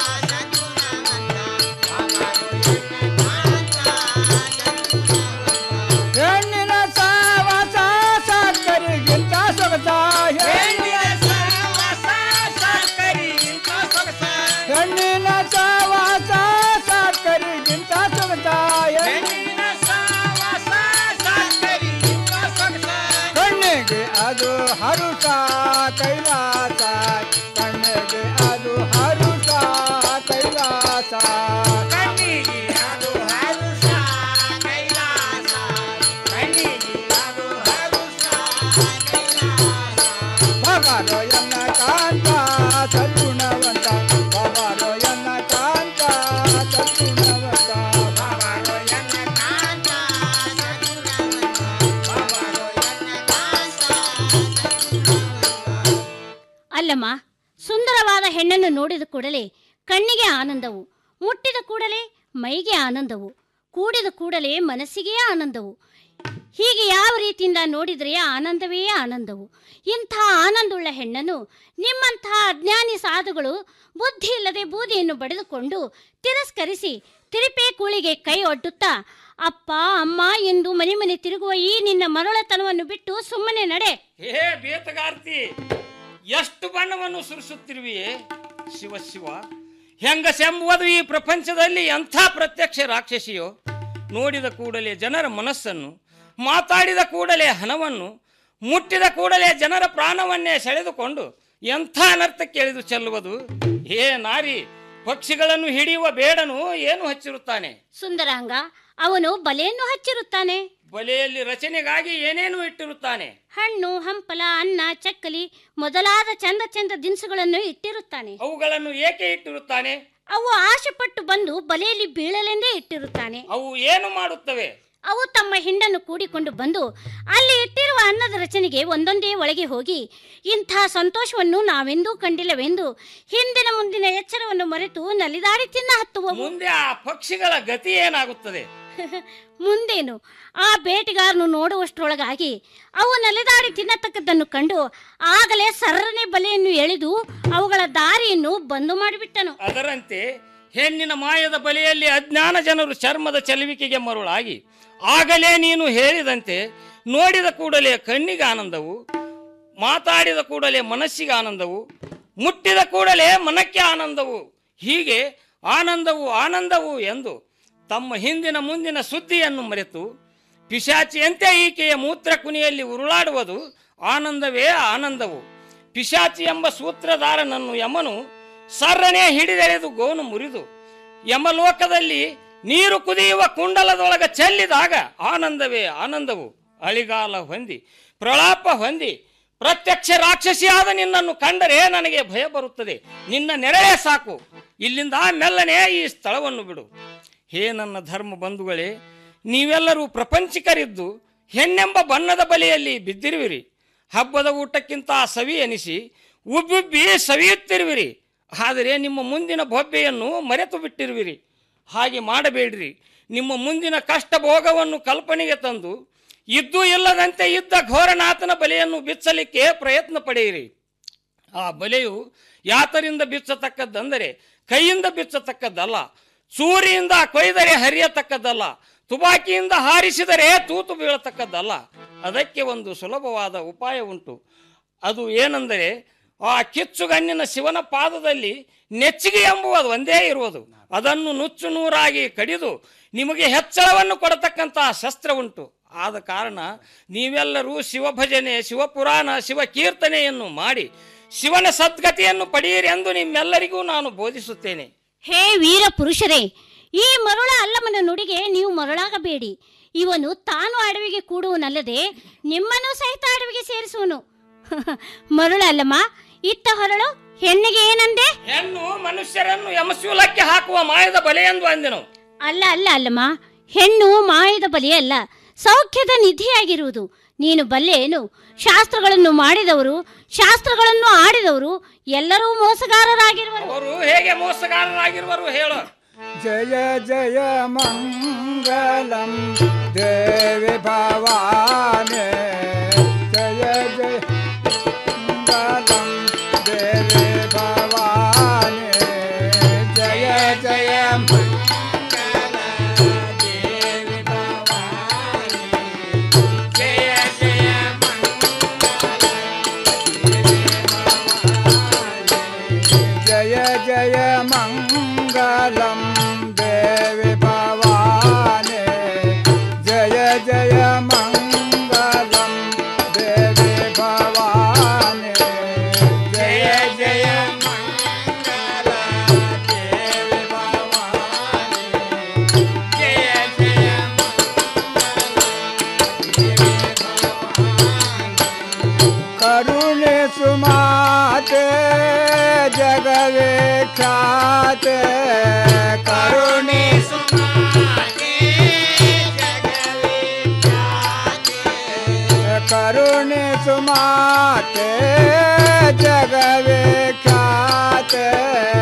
ಹೆಣ್ಣಿನ ಸಾವಾಸ ಸಾಕರಿಗಿಂತ ಸೊಗಸ ಹೆಣ್ಣಿನ ಸಾವಾಸ ಸಾಕರಿಗಿಂತ ಸೊಗಸ ಹೆಣ್ಣಿನ ಸಾವಾಸ ಸಾಕರಿಗಿಂತ ಸೊಗಸ ಹೆಣ್ಣಿನ ಸಾವಾಸ ಸಾಕರಿಗಿಂತ ಸೊಗಸ ಕಣ್ಣಿಗೆ ಅದು ಹರುಷ ಕೈಲಾಸ ಕಣ್ಣಿಗೆ ಅದು ಹರುಷ ಕೈಲಾಸ ಕಣ್ಣಿಗೆ ಅದು ಹರುಷ ಕೈಲಾಸ ಕಣ್ಣಿಗೆ ಅದು ಹರುಷ ಬಾಬಾರೋ ಎನ್ನ ಕಾಂತ ಸದ್ಗುಣವಂತ ಬಾಬಾರೋ ಎನ್ನ ಕಾಂತ ಸದ್ಗುಣವಂತ ಬಾಬಾರೋ ಎನ್ನ ಕಾಂತ ಅಲ್ಲಮ್ಮ ಸುಂದರವಾದ ಹೆಣ್ಣನ್ನು ನೋಡಿದ ಕೂಡಲೇ ಕಣ್ಣಿಗೆ ಆನಂದವು ಮುಟ್ಟಿದ ಕೂಡಲೇ ಮೈಗೆ ಆನಂದವು ಕೂಡಿದ ಕೂಡಲೇ ಮನಸ್ಸಿಗೆ ಆನಂದವು ಹೀಗೆ ಯಾವ ರೀತಿಯಿಂದ ನೋಡಿದರೆ ಆನಂದವೇ ಆನಂದವು ಇಂಥ ಆನಂದವುಳ್ಳ ಹೆಣ್ಣನ್ನು ನಿಮ್ಮಂತಹ ಅಜ್ಞಾನಿ ಸಾಧುಗಳು ಬುದ್ಧಿ ಇಲ್ಲದೆ ಬೂದಿಯನ್ನು ಬಡಿದುಕೊಂಡು ತಿರಸ್ಕರಿಸಿ ತಿರುಪೆ ಕೂಳಿಗೆ ಕೈ ಒಡ್ಡುತ್ತಾ ಅಪ್ಪ ಅಮ್ಮ ಎಂದು ಮನೆ ಮನೆ ತಿರುಗುವ ಈ ನಿನ್ನ ಮರಳತನವನ್ನು ಬಿಟ್ಟು ಸುಮ್ಮನೆ ನಡೆ ಹೇ ಬೇತಗಾರ್ತಿ ಎಷ್ಟು ಬಣ್ಣವನ್ನು ಸುರಿಸುತ್ತಿರುವಿಯೇ ಶಿವ ಶಿವ ಹೆಂಗಸೆಂಬುವುದು ಈ ಪ್ರಪಂಚದಲ್ಲಿ ಎಂಥ ಪ್ರತ್ಯಕ್ಷ ರಾಕ್ಷಸಿಯೋ ನೋಡಿದ ಕೂಡಲೇ ಜನರ ಮನಸ್ಸನ್ನು ಮಾತಾಡಿದ ಕೂಡಲೇ ಹಣವನ್ನು ಮುಟ್ಟಿದ ಕೂಡಲೇ ಜನರ ಪ್ರಾಣವನ್ನೇ ಸೆಳೆದುಕೊಂಡು ಎಂಥ ಅನರ್ಥಕ್ಕೆ ಎಳೆದು ಚೆಲ್ಲುವುದು ಹೇ ನಾರಿ ಪಕ್ಷಿಗಳನ್ನು ಹಿಡಿಯುವ ಬೇಡನು ಏನು ಹಚ್ಚಿರುತ್ತಾನೆ ಸುಂದರಾಂಗ ಅವನು ಬಲೆಯನ್ನು ಹಚ್ಚಿರುತ್ತಾನೆ ಬಲೆಯಲ್ಲಿ ರಚನೆಗಾಗಿ ಏನೇನು ಇಟ್ಟಿರುತ್ತಾನೆ ಹಣ್ಣು ಹಂಪಲ ಅನ್ನ ಚಕ್ಕಲಿ ಮೊದಲಾದ ಚಂದ ಚಂದ ದಿನಸುಗಳನ್ನು ಇಟ್ಟಿರುತ್ತಾನೆ ಅವುಗಳನ್ನು ಏಕೆ ಇಟ್ಟಿರುತ್ತಾನೆ ಅವು ಆಶೆಪಟ್ಟು ಬಂದು ಬಲೆಯಲ್ಲಿ ಬೀಳಲೆಂದೇ ಇಟ್ಟಿರುತ್ತಾನೆ ಅವು ಏನು ಮಾಡುತ್ತವೆ ಅವು ತಮ್ಮ ಹಿಂಡನ್ನು ಕೂಡಿಕೊಂಡು ಬಂದು ಅಲ್ಲಿ ಇಟ್ಟಿರುವ ಅನ್ನದ ರಚನೆಗೆ ಒಂದೊಂದೇ ಒಳಗೆ ಹೋಗಿ ಇಂಥ ಸಂತೋಷವನ್ನು ನಾವೆಂದೂ ಕಂಡಿಲ್ಲವೆಂದು ಹಿಂದಿನ ಮುಂದಿನ ಎಚ್ಚರವನ್ನು ಮರೆತು ನಲಿದಾಡಿ ತಿನ್ನ ಹತ್ತುವವು ಮುಂದೆ ಆ ಪಕ್ಷಿಗಳ ಗತಿ ಏನಾಗುತ್ತದೆ ಮುಂದೇನು ಆ ಬೇಟೆಗಾರನು ನೋಡುವಷ್ಟರೊಳಗಾಗಿ ಅವು ನಲಿದಾಡಿ ತಿನ್ನತಕ್ಕದ್ದನ್ನು ಕಂಡು ಆಗಲೇ ಸರ್ರನೆ ಬಲೆಯನ್ನು ಎಳೆದು ಅವುಗಳ ದಾರಿಯನ್ನು ಬಂದು ಮಾಡಿಬಿಟ್ಟನು ಅದರಂತೆ ಹೆಣ್ಣಿನ ಮಾಯದ ಬಲೆಯಲ್ಲಿ ಅಜ್ಞಾನ ಜನರು ಚರ್ಮದ ಚಲುವಿಕೆಗೆ ಮರುಳಾಗಿ ಆಗಲೇ ನೀನು ಹೇಳಿದಂತೆ ನೋಡಿದ ಕೂಡಲೇ ಕಣ್ಣಿಗೆ ಆನಂದವು ಮಾತಾಡಿದ ಕೂಡಲೇ ಮನಸ್ಸಿಗೆ ಆನಂದವು ಮುಟ್ಟಿದ ಕೂಡಲೇ ಮನಕ್ಕೆ ಆನಂದವು ಹೀಗೆ ಆನಂದವು ಆನಂದವು ಎಂದು ತಮ್ಮ ಹಿಂದಿನ ಮುಂದಿನ ಸುದ್ದಿಯನ್ನು ಮರೆತು ಪಿಶಾಚಿಯಂತೆ ಈಕೆಯ ಮೂತ್ರ ಕುನಿಯಲ್ಲಿ ಉರುಳಾಡುವುದು ಆನಂದವೇ ಆನಂದವು ಪಿಶಾಚಿ ಎಂಬ ಸೂತ್ರಧಾರನನ್ನು ಯಮನು ಸರ್ರನೆ ಹಿಡಿದೆಳೆದು ಗೋನು ಮುರಿದು ಯಮಲೋಕದಲ್ಲಿ ನೀರು ಕುದಿಯುವ ಕುಂಡಲದೊಳಗ ಚೆಲ್ಲಿದಾಗ ಆನಂದವೇ ಆನಂದವು ಅಳಿಗಾಲ ಹೊಂದಿ ಪ್ರಲಾಪ ಹೊಂದಿ ಪ್ರತ್ಯಕ್ಷ ರಾಕ್ಷಸಿಯಾದ ನಿನ್ನನ್ನು ಕಂಡರೆ ನನಗೆ ಭಯ ಬರುತ್ತದೆ ನಿನ್ನ ನೆರಳೇ ಸಾಕು ಇಲ್ಲಿಂದ ಮೆಲ್ಲನೆ ಈ ಸ್ಥಳವನ್ನು ಬಿಡು ಹೇ ನನ್ನ ಧರ್ಮ ಬಂಧುಗಳೇ ನೀವೆಲ್ಲರೂ ಪ್ರಪಂಚಿಕರಿದ್ದು ಹೆಣ್ಣೆಂಬ ಬಣ್ಣದ ಬಲೆಯಲ್ಲಿ ಬಿದ್ದಿರುವಿರಿ ಹಬ್ಬದ ಊಟಕ್ಕಿಂತ ಸವಿ ಎನಿಸಿ ಉಬ್ಬುಬ್ಬಿ ಸವಿಯುತ್ತಿರುವಿರಿ ಆದರೆ ನಿಮ್ಮ ಮುಂದಿನ ಬೊಬ್ಬೆಯನ್ನು ಮರೆತು ಬಿಟ್ಟಿರುವಿರಿ ಹಾಗೆ ಮಾಡಬೇಡ್ರಿ ನಿಮ್ಮ ಮುಂದಿನ ಕಷ್ಟ ಭೋಗವನ್ನು ಕಲ್ಪನೆಗೆ ತಂದು ಇದ್ದೂ ಇಲ್ಲದಂತೆ ಇದ್ದ ಘೋರನಾಥನ ಬಲೆಯನ್ನು ಬಿಚ್ಚಲಿಕ್ಕೆ ಪ್ರಯತ್ನ ಪಡೆಯಿರಿ ಆ ಬಲೆಯು ಯಾತರಿಂದ ಬಿಚ್ಚತಕ್ಕದ್ದಂದರೆ ಕೈಯಿಂದ ಬಿಚ್ಚತಕ್ಕದ್ದಲ್ಲ ಚೂರಿಯಿಂದ ಕೊಯ್ದರೆ ಹರಿಯತಕ್ಕದ್ದಲ್ಲ ತುಬಾಕಿಯಿಂದ ಹಾರಿಸಿದರೆ ತೂತು ಬೀಳತಕ್ಕದ್ದಲ್ಲ ಅದಕ್ಕೆ ಒಂದು ಸುಲಭವಾದ ಉಪಾಯ ಉಂಟು ಅದು ಏನೆಂದರೆ ಆ ಕಿಚ್ಚುಗಣ್ಣಿನ ಶಿವನ ಪಾದದಲ್ಲಿ ನೆಚ್ಚಿಗೆ ಎಂಬುವುದು ಒಂದೇ ಇರುವುದು ಅದನ್ನು ನುಚ್ಚು ನೂರಾಗಿ ಕಡಿದು ನಿಮಗೆ ಹೆಚ್ಚಳವನ್ನು ಕೊಡತಕ್ಕಂತಹ ಶಸ್ತ್ರ ಉಂಟು ಆದ ಕಾರಣ ನೀವೆಲ್ಲರೂ ಶಿವಭಜನೆ ಶಿವಪುರಾಣ ಶಿವ ಕೀರ್ತನೆಯನ್ನು ಮಾಡಿ ಶಿವನ ಸದ್ಗತಿಯನ್ನು ಪಡೆಯಿರಿ ಎಂದು ನಿಮ್ಮೆಲ್ಲರಿಗೂ ನಾನು ಬೋಧಿಸುತ್ತೇನೆ ಹೇ ವೀರ ಪುರುಷರೇ ಈ ಮರುಳ ಅಲ್ಲಮನ ನುಡಿಗೆ ನೀವು ಮರುಳಾಗಬೇಡಿ ಇವನು ತಾನು ಅಡವಿಗೆ ಕೂಡುವನಲ್ಲದೆ ನಿಮ್ಮನ್ನು ಸಹಿತ ಅಡವಿಗೆ ಸೇರಿಸುವನು ಮರುಳ ಅಲ್ಲಮ್ಮ ಇತ್ತ ಹೊರಳು ಹೆಣ್ಣಿಗೆ ಏನಂದೆ ಹೆಣ್ಣು ಮನುಷ್ಯರನ್ನು ಯಮಶೂಲಕ್ಕೆ ಹಾಕುವ ಮಾಯದ ಬಲೆ ಎಂದು ಅಂದೆನು ಅಲ್ಲ ಅಲ್ಲ ಅಲ್ಲಮ್ಮ ಹೆಣ್ಣು ಮಾಯದ ಬಲಿ ಅಲ್ಲ ಸೌಖ್ಯದ ನಿಧಿಯಾಗಿರುವುದು ನೀನು ಬಲ್ಲೆ ಏನು ಶಾಸ್ತ್ರಗಳನ್ನು ಮಾಡಿದವರು ಶಾಸ್ತ್ರಗಳನ್ನು ಆಡಿದವರು ಎಲ್ಲರೂ ಮೋಸಗಾರರಾಗಿರುವರು ಅವರು ಹೇಗೆ ಮೋಸಗಾರರಾಗಿರುವರು ಹೇಳು ಜಯ ಜಯ ಮಂಗಲಂ ದೇವಿ ಭವಾನಿ ಜಯ ಜಯ ಮಂಗಲಂ ದೇವಿ ಭವಾನಿ ಜಯ ಜಯ ಮಂಗಲ ದೇವಿ ಭವಾನಿ ಜಯ ಜಯ ಜಯ ಜಯ ಮಂಗಲಂ ದೇವಿ ಭವಾನಿ ಜಯ ಜಯ ಮಂಗಲಂ ದೇವಿ ಭವಾನಿ ಜಯ ಜಯ ಮಂಗಲ ದೇವಿ ಭವಾನಿ ಜಯ ಜಯ ಕರುಣೆ ಸುಮಾತೆ ಜಗವೇ ಖ್ಯಾತೆ ಕರುಣೆ ಸುಮಾತೆ ಕರುಣೆ ಸುಮಾತೆ ಜಗವೇ ಖ್ಯಾತೆ